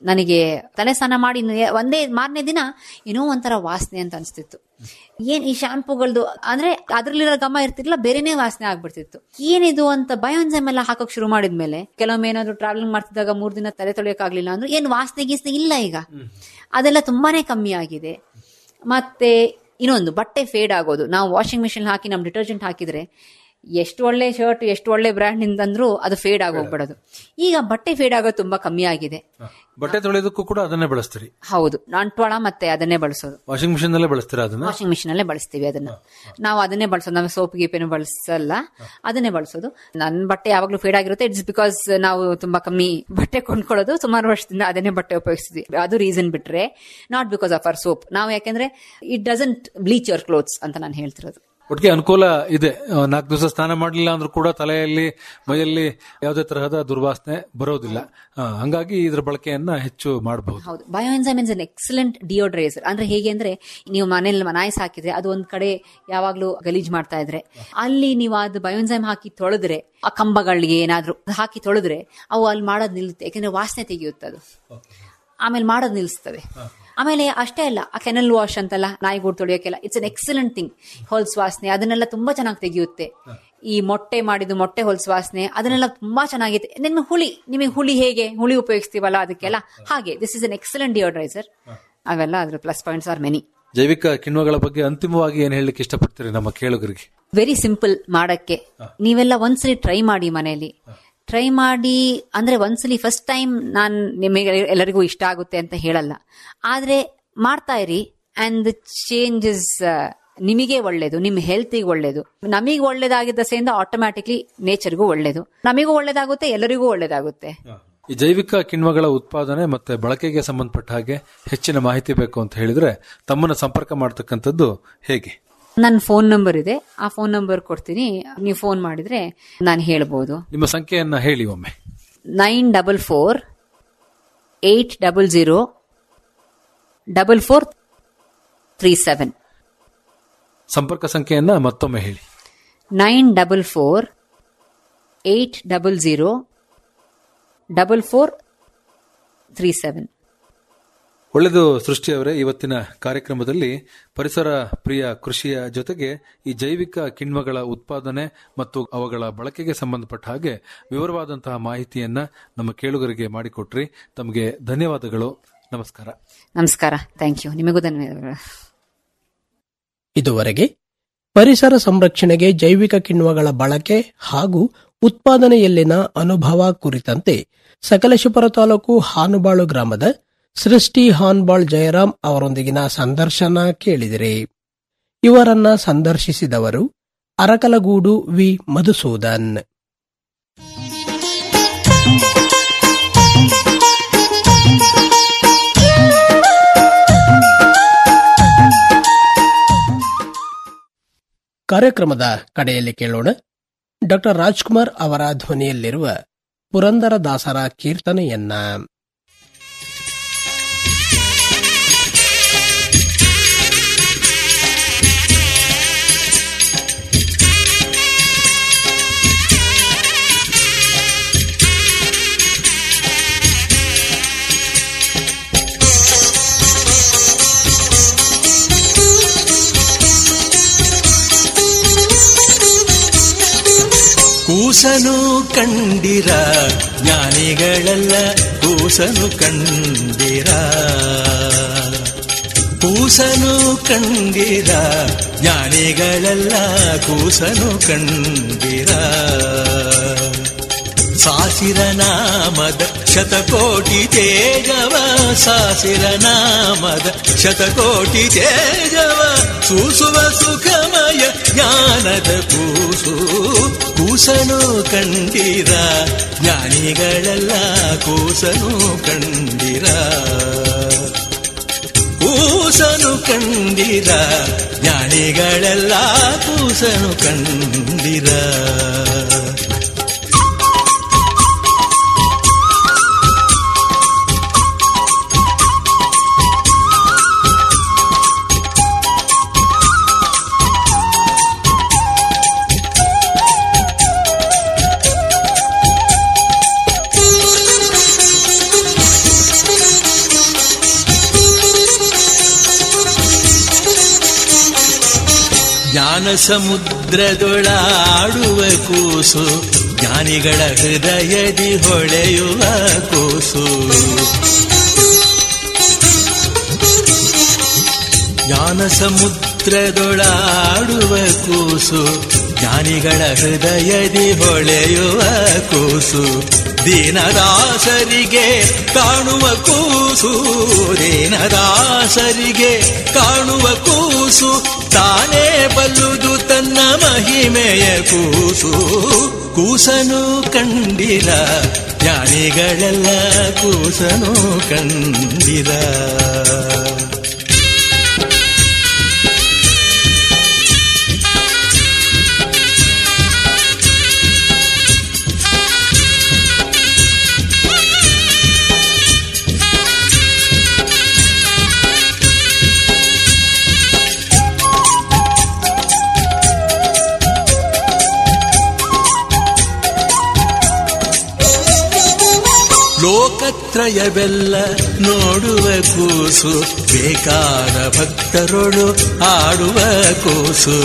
ನನಗೆ ತಲೆ ಸ್ನಾನ ಮಾಡಿ ನೆ- ಒಂದೇ ಮಾರನೇ ದಿನ ಏನೋ ಒಂಥರ ವಾಸನೆ ಅಂತ ಅನಿಸ್ತಿತ್ತು ಏನ್ ಈ ಶಾಂಪೂಗಳದು ಅಂದ್ರೆ ಅದ್ರಲ್ಲಿರೋ ಗಮ ಇರ್ತಿರ್ಲಿಲ್ಲ ಬೇರೆನೇ ವಾಸನೆ ಆಗ್ಬಿಡ್ತಿತ್ತು ಏನಿದು ಅಂತ ಬಯೋನ್ಸೈಮ್ ಎಲ್ಲ ಹಾಕೋಕ್ ಶುರು ಮಾಡಿದ್ಮೇಲೆ ಕೆಲವೊಮ್ಮೆ ಏನಾದ್ರು ಟ್ರಾವೆಲಿಂಗ್ ಮಾಡ್ತಿದ್ದಾಗ ಮೂರ್ ದಿನ ತಲೆ ತೊಳೆಯೋಕ್ಕಾಗ್ಲಿಲ್ಲ ಅಂದ್ರೆ ಏನ್ ವಾಸನೆ ಗೀಸನೆ ಇಲ್ಲ ಈಗ ಅದೆಲ್ಲ ತುಂಬಾನೇ ಕಮ್ಮಿ ಆಗಿದೆ ಮತ್ತೆ ಇನ್ನೊಂದು ಬಟ್ಟೆ ಫೇಡ್ ಆಗೋದು ನಾವು ವಾಷಿಂಗ್ ಮಿಷಿನ್ ಹಾಕಿ ನಮ್ ಡಿಟರ್ಜೆಂಟ್ ಹಾಕಿದ್ರೆ ಎಷ್ಟು ಒಳ್ಳೆ ಶರ್ಟ್ ಎಷ್ಟು ಒಳ್ಳೆ ಬ್ರ್ಯಾಂಡ್ ನಿಂದಂದ್ರೂ ಅದು ಫೇಡ್ ಆಗೋಗ್ಬಿಡೋದು ಈಗ ಬಟ್ಟೆ ಫೇಡ್ ಆಗೋದು ತುಂಬಾ ಕಮ್ಮಿ ಆಗಿದೆ ಬಟ್ಟೆ ತೊಳೆಯೋದಕ್ಕೂ ಕೂಡ ಅದನ್ನೇ ಬಳಸ್ತೀರಿ ಹೌದು ನಂಟ್ವಾಳ ಮತ್ತೆ ಅದನ್ನೇ ಬಳಸೋದು ವಾಷಿಂಗ್ ಮಿಷಿನ್ ನಲ್ಲೇ ಬಳಸ್ತೀರಾ ಅದನ್ನ ವಾಷಿಂಗ್ ಮಿಷಿನ್ ಅಲ್ಲೇ ಬಳಸ್ತೀವಿ ಅದನ್ನ ನಾವು ಅದನ್ನೇ ಬಳಸೋದು ನಾವು ಸೋಪ್ ಗೀಪೇನು ಬಳಸಲ್ಲ ಅದನ್ನೇ ಬಳಸೋದು ನನ್ನ ಬಟ್ಟೆ ಯಾವಾಗ್ಲೂ ಫೇಡ್ ಆಗಿರುತ್ತೆ ಇಟ್ಸ್ ಬಿಕಾಸ್ ನಾವು ತುಂಬಾ ಕಮ್ಮಿ ಬಟ್ಟೆ ಕೊಂಡ್ಕೊಳ್ಳೋದು ಸುಮಾರು ವರ್ಷದಿಂದ ಅದನ್ನೇ ಬಟ್ಟೆ ಉಪಯೋಗಿಸ್ತೀವಿ ಅದು ರೀಸನ್ ಬಿಟ್ರೆ not because of our soap ನಾವು ಯಾಕೆಂದ್ರೆ it doesn't bleach your clothes ಅಂತ ನಾನು ಹೇಳ್ತಿರೋದು ಒಟ್ಟಿಗೆ ಅನುಕೂಲ ಇದೆ ಆ, ನಾಲ್ಕು ದಿವಸ ಸ್ನಾನ ಮಾಡಲಿಲ್ಲ ಅಂದ್ರೂ ಕೂಡ ತಲೆಯಲ್ಲಿ ಮೈಯಲ್ಲಿ ಯಾವುದೇ ತರಹದ ದುರ್ವಾಸನೆ ಬರೋದಿಲ್ಲ ಆ, ಹಂಗಾಗಿ ಇದರ ಬಳಕೆಯನ್ನ ಹೆಚ್ಚು ಮಾಡಬಹುದು ಹೌದು ಬಯೋಎನ್ಸೈಮ್ ಇಸ್ ಅನ್ ಎಕ್ಸಲೆಂಟ್ ಡಿಯೋಡ್ರೈಸರ್ ಅಂದ್ರೆ ಹೇಗೆ ಅಂದ್ರೆ ನೀವು ಮನೇಲಿ ನಾಯಿಸ್ ಹಾಕಿದ್ರೆ ಅದು ಒಂದ್ ಕಡೆ ಯಾವಾಗ್ಲೂ ಗಲೀಜ್ ಮಾಡ್ತಾ ಇದ್ರೆ ಅಲ್ಲಿ ನೀವು ಅದು ಬಯೋಎನ್ಸೈಮ್ ಹಾಕಿ ತೊಳೆದ್ರೆ ಆ ಕಂಬಗಳಿಗೆ ಏನಾದ್ರೂ ಹಾಕಿ ತೊಳೆದ್ರೆ ಅವು ಅಲ್ಲಿ ಮಾಡೋದ್ ನಿಲ್ಲುತ್ತೆ ಯಾಕಂದ್ರೆ ವಾಸನೆ ತೆಗೆಯುತ್ತೆ ಅದು ಆಮೇಲೆ ಮಾಡೋದ್ ನಿಲ್ಲಿಸ್ತದೆ ಆಮೇಲೆ ಅಷ್ಟೇ ಅಲ್ಲ ಆ ಕೆನಲ್ ವಾಶ್ ಅಂತಲ್ಲ ನಾಯಿಗೂಡ್ ತೊಳೆಯೋಕೆಲ್ಲ ಇಟ್ಸ್ ಅನ್ ಎಕ್ಸಲೆಂಟ್ ಥಿಂಗ್ ಹೊಲ್ಸ್ ವಾಸನೆ ಅದನ್ನೆಲ್ಲ ತುಂಬಾ ಚೆನ್ನಾಗಿ ತೆಗೆಯುತ್ತೆ ಈ ಮೊಟ್ಟೆ ಮಾಡಿದ್ದು ಮೊಟ್ಟೆ ಹೊಲ್ಸ್ ವಾಸನೆ ಅದನ್ನೆಲ್ಲ ತುಂಬಾ ಚೆನ್ನಾಗಿದೆ ನಿಮ್ಗೆ ಹುಳಿ ನಿಮಗೆ ಹುಳಿ ಹೇಗೆ ಹುಳಿ ಉಪಯೋಗಿಸ್ತೀವಲ್ಲ ಅದಕ್ಕೆಲ್ಲ ಹಾಗೆ this is an excellent deodoriser ಅವೆಲ್ಲ ಅದ್ರ ಪ್ಲಸ್ ಪಾಯಿಂಟ್ಸ್ ಆರ್ ಮೆನಿ ಜೈವಿಕ ಕಿಣ್ವಗಳ ಬಗ್ಗೆ ಅಂತಿಮವಾಗಿ ಏನ್ ಹೇಳಲಿಕ್ಕೆ ಇಷ್ಟಪಡ್ತೀರಿ ನಮ್ಮ ಕೇಳುಗರಿಗೆ ವೆರಿ ಸಿಂಪಲ್ ಮಾಡಕ್ಕೆ ನೀವೆಲ್ಲ ಒಂದ್ಸಲಿ ಟ್ರೈ ಮಾಡಿ ಮನೆಯಲ್ಲಿ ಟ್ರೈ ಮಾಡಿ ಅಂದ್ರೆ ಒಂದ್ಸಲಿ ಫಸ್ಟ್ ಟೈಮ್ ನಾನು ನಿಮಗೆ ಎಲ್ಲರಿಗೂ ಇಷ್ಟ ಆಗುತ್ತೆ ಅಂತ ಹೇಳಲ್ಲ ಆದ್ರೆ ಮಾಡ್ತಾ ಇರಿ ಅಂಡ್ ದ ಚೇಂಜಸ್ ನಿಮಗೆ ಒಳ್ಳೇದು ನಿಮ್ಮ ಹೆಲ್ತಿಗೆ ಒಳ್ಳೇದು ನಮಗೆ ಒಳ್ಳೇದಾಗಿದ್ದ ಸೇರಿಂದ ಆಟೋಮ್ಯಾಟಿಕ್ಲಿ ನೇಚರ್ಗೂ ಒಳ್ಳೇದು ನಮಗೂ ಒಳ್ಳೇದಾಗುತ್ತೆ ಎಲ್ಲರಿಗೂ ಒಳ್ಳೇದಾಗುತ್ತೆ ಈ ಜೈವಿಕ ಕಿಣ್ವಗಳ ಉತ್ಪಾದನೆ ಮತ್ತೆ ಬಳಕೆಗೆ ಸಂಬಂಧಪಟ್ಟ ಹಾಗೆ ಹೆಚ್ಚಿನ ಮಾಹಿತಿ ಬೇಕು ಅಂತ ಹೇಳಿದ್ರೆ ತಮ್ಮನ್ನ ಸಂಪರ್ಕ ಮಾಡತಕ್ಕಂಥದ್ದು ಹೇಗೆ ನನ್ನ ಫೋನ್ ನಂಬರ್ ಇದೆ ಆ ಫೋನ್ ನಂಬರ್ ಕೊಡ್ತೀನಿ ನೀವು ಫೋನ್ ಮಾಡಿದ್ರೆ ನಾನು ಹೇಳ್ಬೋದು ನಿಮ್ಮ ಸಂಖ್ಯೆಯನ್ನ ಹೇಳಿ ಒಮ್ಮೆ nine double four eight double zero double four three seven ಸಂಪರ್ಕ ಸಂಖ್ಯೆಯನ್ನ ಮತ್ತೊಮ್ಮೆ ಹೇಳಿ nine double four eight double zero double four three seven ಒಳ್ಳೆಯದು ಸೃಷ್ಟಿಯವರೇ ಇವತ್ತಿನ ಕಾರ್ಯಕ್ರಮದಲ್ಲಿ ಪರಿಸರ ಪ್ರಿಯ ಕೃಷಿಯ ಜೊತೆಗೆ ಈ ಜೈವಿಕ ಕಿಣ್ವಗಳ ಉತ್ಪಾದನೆ ಮತ್ತು ಅವುಗಳ ಬಳಕೆಗೆ ಸಂಬಂಧಪಟ್ಟ ಹಾಗೆ ವಿವರವಾದಂತಹ ಮಾಹಿತಿಯನ್ನ ನಮ್ಮ ಕೇಳುಗರಿಗೆ ಮಾಡಿಕೊಟ್ರಿ ತಮಗೆ ಧನ್ಯವಾದಗಳು ನಮಸ್ಕಾರ ನಮಸ್ಕಾರ ಥ್ಯಾಂಕ್ ಯು ನಿಮಗೂ ಧನ್ಯವಾದಗಳು ಇದುವರೆಗೆ ಪರಿಸರ ಸಂರಕ್ಷಣೆಗೆ ಜೈವಿಕ ಕಿಣ್ವಗಳ ಬಳಕೆ ಹಾಗೂ ಉತ್ಪಾದನೆಯಲ್ಲಿನ ಅನುಭವ ಕುರಿತಂತೆ ಸಕಲೇಶಪುರ ತಾಲೂಕು ಹಾನುಬಾಳು ಗ್ರಾಮದ ಸೃಷ್ಟಿ ಹಾನ್ಬಾಳ್ ಜಯರಾಮ್ ಅವರೊಂದಿಗಿನ ಸಂದರ್ಶನ ಕೇಳಿದಿರಿ ಇವರನ್ನ ಸಂದರ್ಶಿಸಿದವರು ಅರಕಲಗೂಡು ವಿ ಮಧುಸೂದನ್ ಕಾರ್ಯಕ್ರಮದ ಕಡೆಯಲ್ಲಿ ಕೇಳೋಣ ಡಾಕ್ಟರ್ ರಾಜ್ಕುಮಾರ್ ಅವರ ಧ್ವನಿಯಲ್ಲಿರುವ ಪುರಂದರದಾಸರ ಕೀರ್ತನೆಯನ್ನ ಕೂಸನು ಕಂಡಿರ ಜ್ಞಾನಿಗಳೆಲ್ಲ ಕೂಸನು ಕಂಡಿರ ಕೂಸನು ಕಂಡಿರ ಜ್ಞಾನಿಗಳೆಲ್ಲ ಕೂಸನು ಕಂಡಿರ ಸಾಸಿರ ನಾಮದ ಶತಕೋಟಿ ತೇಜವ ಸಾಸಿರ ನಾಮದ ಶತಕೋಟಿ ತೇಜವ ಸೂಸುವ ಸುಖಮಯ ಜ್ಞಾನದ ಕೂಸು ಕೂಸನು ಕಂಡಿರ ಜ್ಞಾನಿಗಳೆಲ್ಲ ಕೂಸನು ಕಂಡಿರ ಕೂಸನು ಕಂಡಿರ ಜ್ಞಾನಿಗಳೆಲ್ಲ ಕೂಸನು ಕಂಡಿರ ಜ್ಞಾನ ಸಮುದ್ರದೊಳಾಡುವ ಕೂಸು ಜ್ಞಾನಿಗಳ ಹೃದಯದಿ ಹೊಳೆಯುವ ಕೂಸು ಜ್ಞಾನ ಸಮುದ್ರದೊಳಾಡುವ ಕೂಸು ಜ್ಞಾನಿಗಳ ಹೃದಯದಿ ಹೊಳೆಯುವ ಕೂಸು ದೀನದಾಸರಿಗೆ ಕಾಣುವ ಕೂಸು ದೀನದಾಸರಿಗೆ ಕಾಣುವ ಕೂಸು ತಾನೇ ಬಲ್ಲುದು ತನ್ನ ಮಹಿಮೆಯ ಕೂಸು ಕೂಸನು ಕಂಡಿರ ಜ್ಞಾನಿಗಳೆಲ್ಲ ಕೂಸನು ಕಂಡಿರ ಲೋಕತ್ರಯವೆಲ್ಲ ನೋಡುವ ಕೂಸು ಬೇಕಾದ ಭಕ್ತರೊಳು ಆಡುವ ಕೂಸು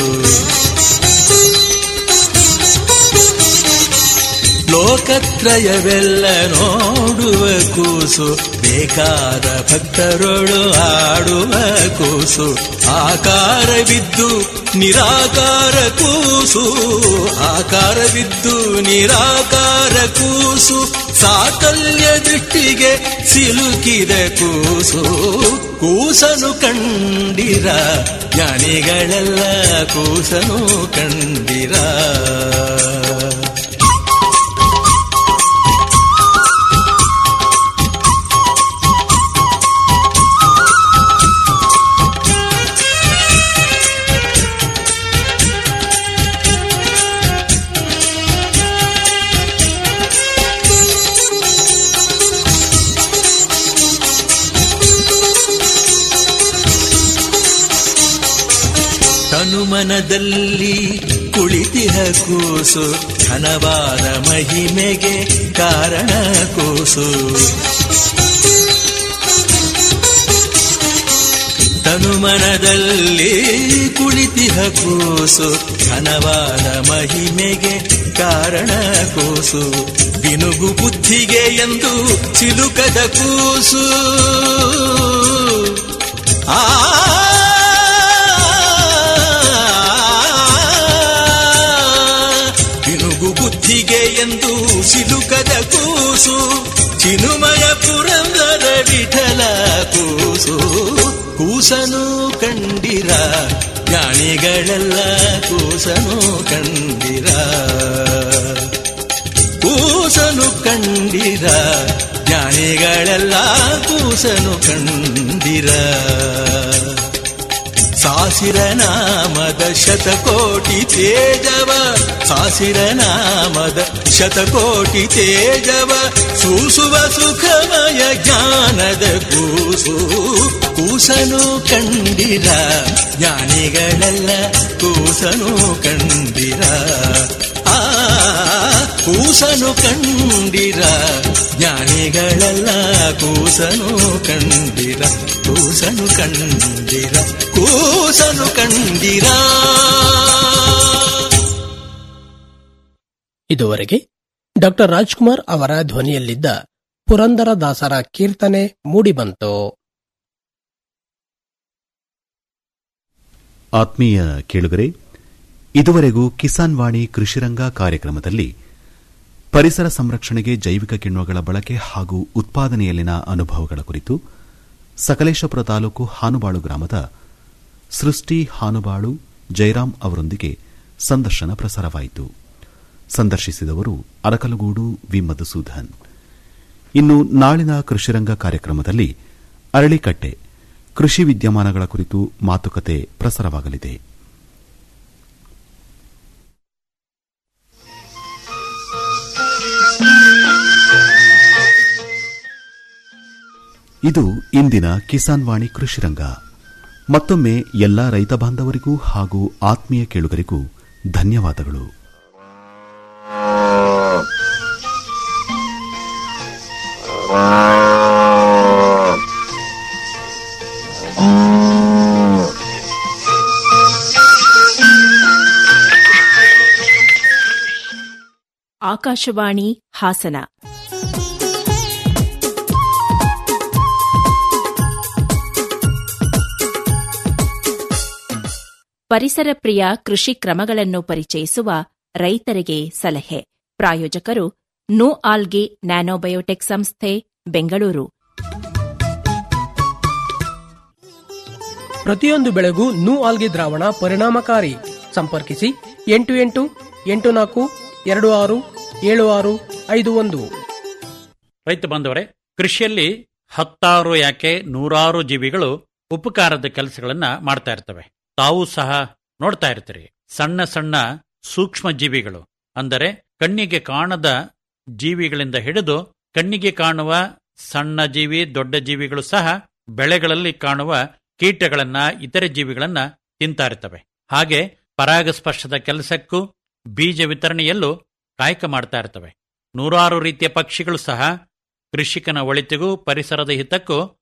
ಲೋಕತ್ರಯವೆಲ್ಲ ನೋಡುವ ಕೂಸು ಬೇಕಾದ ಭಕ್ತರೊಳು ಆಡುವ ಕೂಸು ಆಕಾರವಿದ್ದು ನಿರಾಕಾರ ಕೂಸು ಆಕಾರವಿದ್ದು ನಿರಾಕಾರ ಕೂಸು ಸಾಕಲ್ಯ ದೃಷ್ಟಿಗೆ ಸಿಲುಕಿದ ಕೂಸು ಕೂಸನು ಕಂಡಿರ ಜ್ಞಾನಿಗಳೆಲ್ಲ ಕೂಸನು ಕಂಡಿರ ತನುಮನದಲ್ಲಿ ಕುಳಿತಿಹ ಕೂಸು ಘನವಾದ ಮಹಿಮೆಗೆ ಕಾರಣ ಕೂಸು ತನುಮನದಲ್ಲಿ ಕುಳಿತಿಹ ಕೂಸು ಘನವಾದ ಮಹಿಮೆಗೆ ಕಾರಣ ಕೂಸು ಬಿನುಗು ಬುದ್ಧಿಗೆ ಎಂದು ಚಿಲುಕದ ಕೂಸು ಆ ಬಿನುಗು ಬುದ್ಧಿಗೆ ಎಂದು ಸಿಲುಕದ ಕೂಸು ಚಿನುಮಯ ಪುರಂದರ ವಿಠಲ ಕೂಸು ಕೂಸನು ಕಂಡಿರ ಜ್ಞಾನಿಗಳೆಲ್ಲ ಕೂಸನು ಕಂಡಿರ ಕೂಸನು ಕಂಡಿರ ಜ್ಞಾನಿಗಳೆಲ್ಲ ಕೂಸನು ಕಂಡಿರ ಸಾಸಿರ ನಾಮದ ಶತಕೋಟಿ ತೇಜವ ಸಾಸಿರ ನಾಮದ ಶತಕೋಟಿ ತೇಜವ ಸೂಸುವ ಸುಖಮಯ ಜ್ಞಾನದ ಕೂಸು ಕೂಸನು ಕಂಡಿರ ಜ್ಞಾನಿಗಳೆಲ್ಲ ಕೂಸನು ಕಂಡಿರ ಆ ಕೂಸನು ಕಂಡಿರ ಜ್ಞಾನಿಗಳೆಲ್ಲ ಕೂಸನು ಕಂಡಿರ ಕೂಸನು ಕಂಡಿರ ಕೂಸನು ಕಂಡಿರ ಇದುವರೆಗೆ ಡಾಕ್ಟರ್ ರಾಜ್ಕುಮಾರ್ ಅವರ ಧ್ವನಿಯಲ್ಲಿದ್ದ ಪುರಂದರ ದಾಸರ ಕೀರ್ತನೆ ಮೂಡಿಬಂತು ಆತ್ಮೀಯ ಕೇಳುಗರೆ ಇದುವರೆಗೂ ಕಿಸಾನ್ ವಾಣಿ ಕೃಷಿರಂಗ ಕಾರ್ಯಕ್ರಮದಲ್ಲಿ ಪರಿಸರ ಸಂರಕ್ಷಣೆಗೆ ಜೈವಿಕ ಕಿಣ್ವಗಳ ಬಳಕೆ ಹಾಗೂ ಉತ್ಪಾದನೆಯಲ್ಲಿನ ಅನುಭವಗಳ ಕುರಿತು ಸಕಲೇಶಪುರ ತಾಲೂಕು ಹಾನುಬಾಳು ಗ್ರಾಮದ ಸೃಷ್ಟಿ ಹಾನುಬಾಳು ಜಯರಾಮ್ ಅವರೊಂದಿಗೆ ಸಂದರ್ಶನ ಪ್ರಸಾರವಾಯಿತು ಸಂದರ್ಶಿಸಿದವರು ಅರಕಲಗೂಡು ವಿ ಮಧುಸೂದನ್ ಇನ್ನು ನಾಳಿನ ಕೃಷಿರಂಗ ಕಾರ್ಯಕ್ರಮದಲ್ಲಿ ಅರಳಿಕಟ್ಟೆ ಕೃಷಿ ವಿದ್ಯಮಾನಗಳ ಕುರಿತು ಮಾತುಕತೆ ಪ್ರಸಾರವಾಗಲಿದೆ ಇದು ಇಂದಿನ ಕಿಸಾನ್ ವಾಣಿ ಕೃಷಿರಂಗ ಮತ್ತೊಮ್ಮೆ ಎಲ್ಲಾ ರೈತ ಬಾಂಧವರಿಗೂ ಹಾಗೂ ಆತ್ಮೀಯ ಕೇಳುಗರಿಗೂ ಧನ್ಯವಾದಗಳು ಆಕಾಶವಾಣಿ ಹಾಸನ ಪರಿಸರ ಪ್ರಿಯ ಕೃಷಿ ಕ್ರಮಗಳನ್ನು ಪರಿಚಯಿಸುವ ರೈತರಿಗೆ ಸಲಹೆ ಪ್ರಾಯೋಜಕರು ನೋ ಆಲ್ಗೆ ನ್ಯಾನೋಬಯೋಟೆಕ್ ಸಂಸ್ಥೆ ಬೆಂಗಳೂರು ಪ್ರತಿಯೊಂದು ಬೆಳೆಗೂ ನೂ ಆಲ್ಗೆ ದ್ರಾವಣ ಪರಿಣಾಮಕಾರಿ ಸಂಪರ್ಕಿಸಿ ಎಂಟು ಎಂಟು ಎಂಟು ನಾಲ್ಕು ಎರಡು ಆರು ಏಳು ಆರು ಐದು ಒಂದು ರೈತ ಬಾಂಧವರೇ ಕೃಷಿಯಲ್ಲಿ ಹತ್ತಾರು ಯಾಕೆ ನೂರಾರು ಜೀವಿಗಳು ಉಪಕಾರದ ಕೆಲಸಗಳನ್ನ ಮಾಡ್ತಾ ಇರ್ತವೆ ತಾವು ಸಹ ನೋಡ್ತಾ ಇರ್ತೀರಿ ಸಣ್ಣ ಸಣ್ಣ ಸೂಕ್ಷ್ಮ ಜೀವಿಗಳು ಅಂದರೆ ಕಣ್ಣಿಗೆ ಕಾಣದ ಜೀವಿಗಳಿಂದ ಹಿಡಿದು ಕಣ್ಣಿಗೆ ಕಾಣುವ ಸಣ್ಣ ಜೀವಿ ದೊಡ್ಡ ಜೀವಿಗಳು ಸಹ ಬೆಳೆಗಳಲ್ಲಿ ಕಾಣುವ ಕೀಟಗಳನ್ನ ಇತರೆ ಜೀವಿಗಳನ್ನ ತಿಂತಾ ಇರ್ತವೆ ಹಾಗೆ ಪರಾಗಸ್ಪರ್ಶದ ಕೆಲಸಕ್ಕೂ ಬೀಜ ವಿತರಣೆಯಲ್ಲೂ ಕಾಯಕ ಮಾಡ್ತಾ ಇರ್ತವೆ ನೂರಾರು ರೀತಿಯ ಪಕ್ಷಿಗಳು ಸಹ ಕೃಷಿಕನ ಒಳಿತಿಗೂ ಪರಿಸರದ ಹಿತಕ್ಕೂ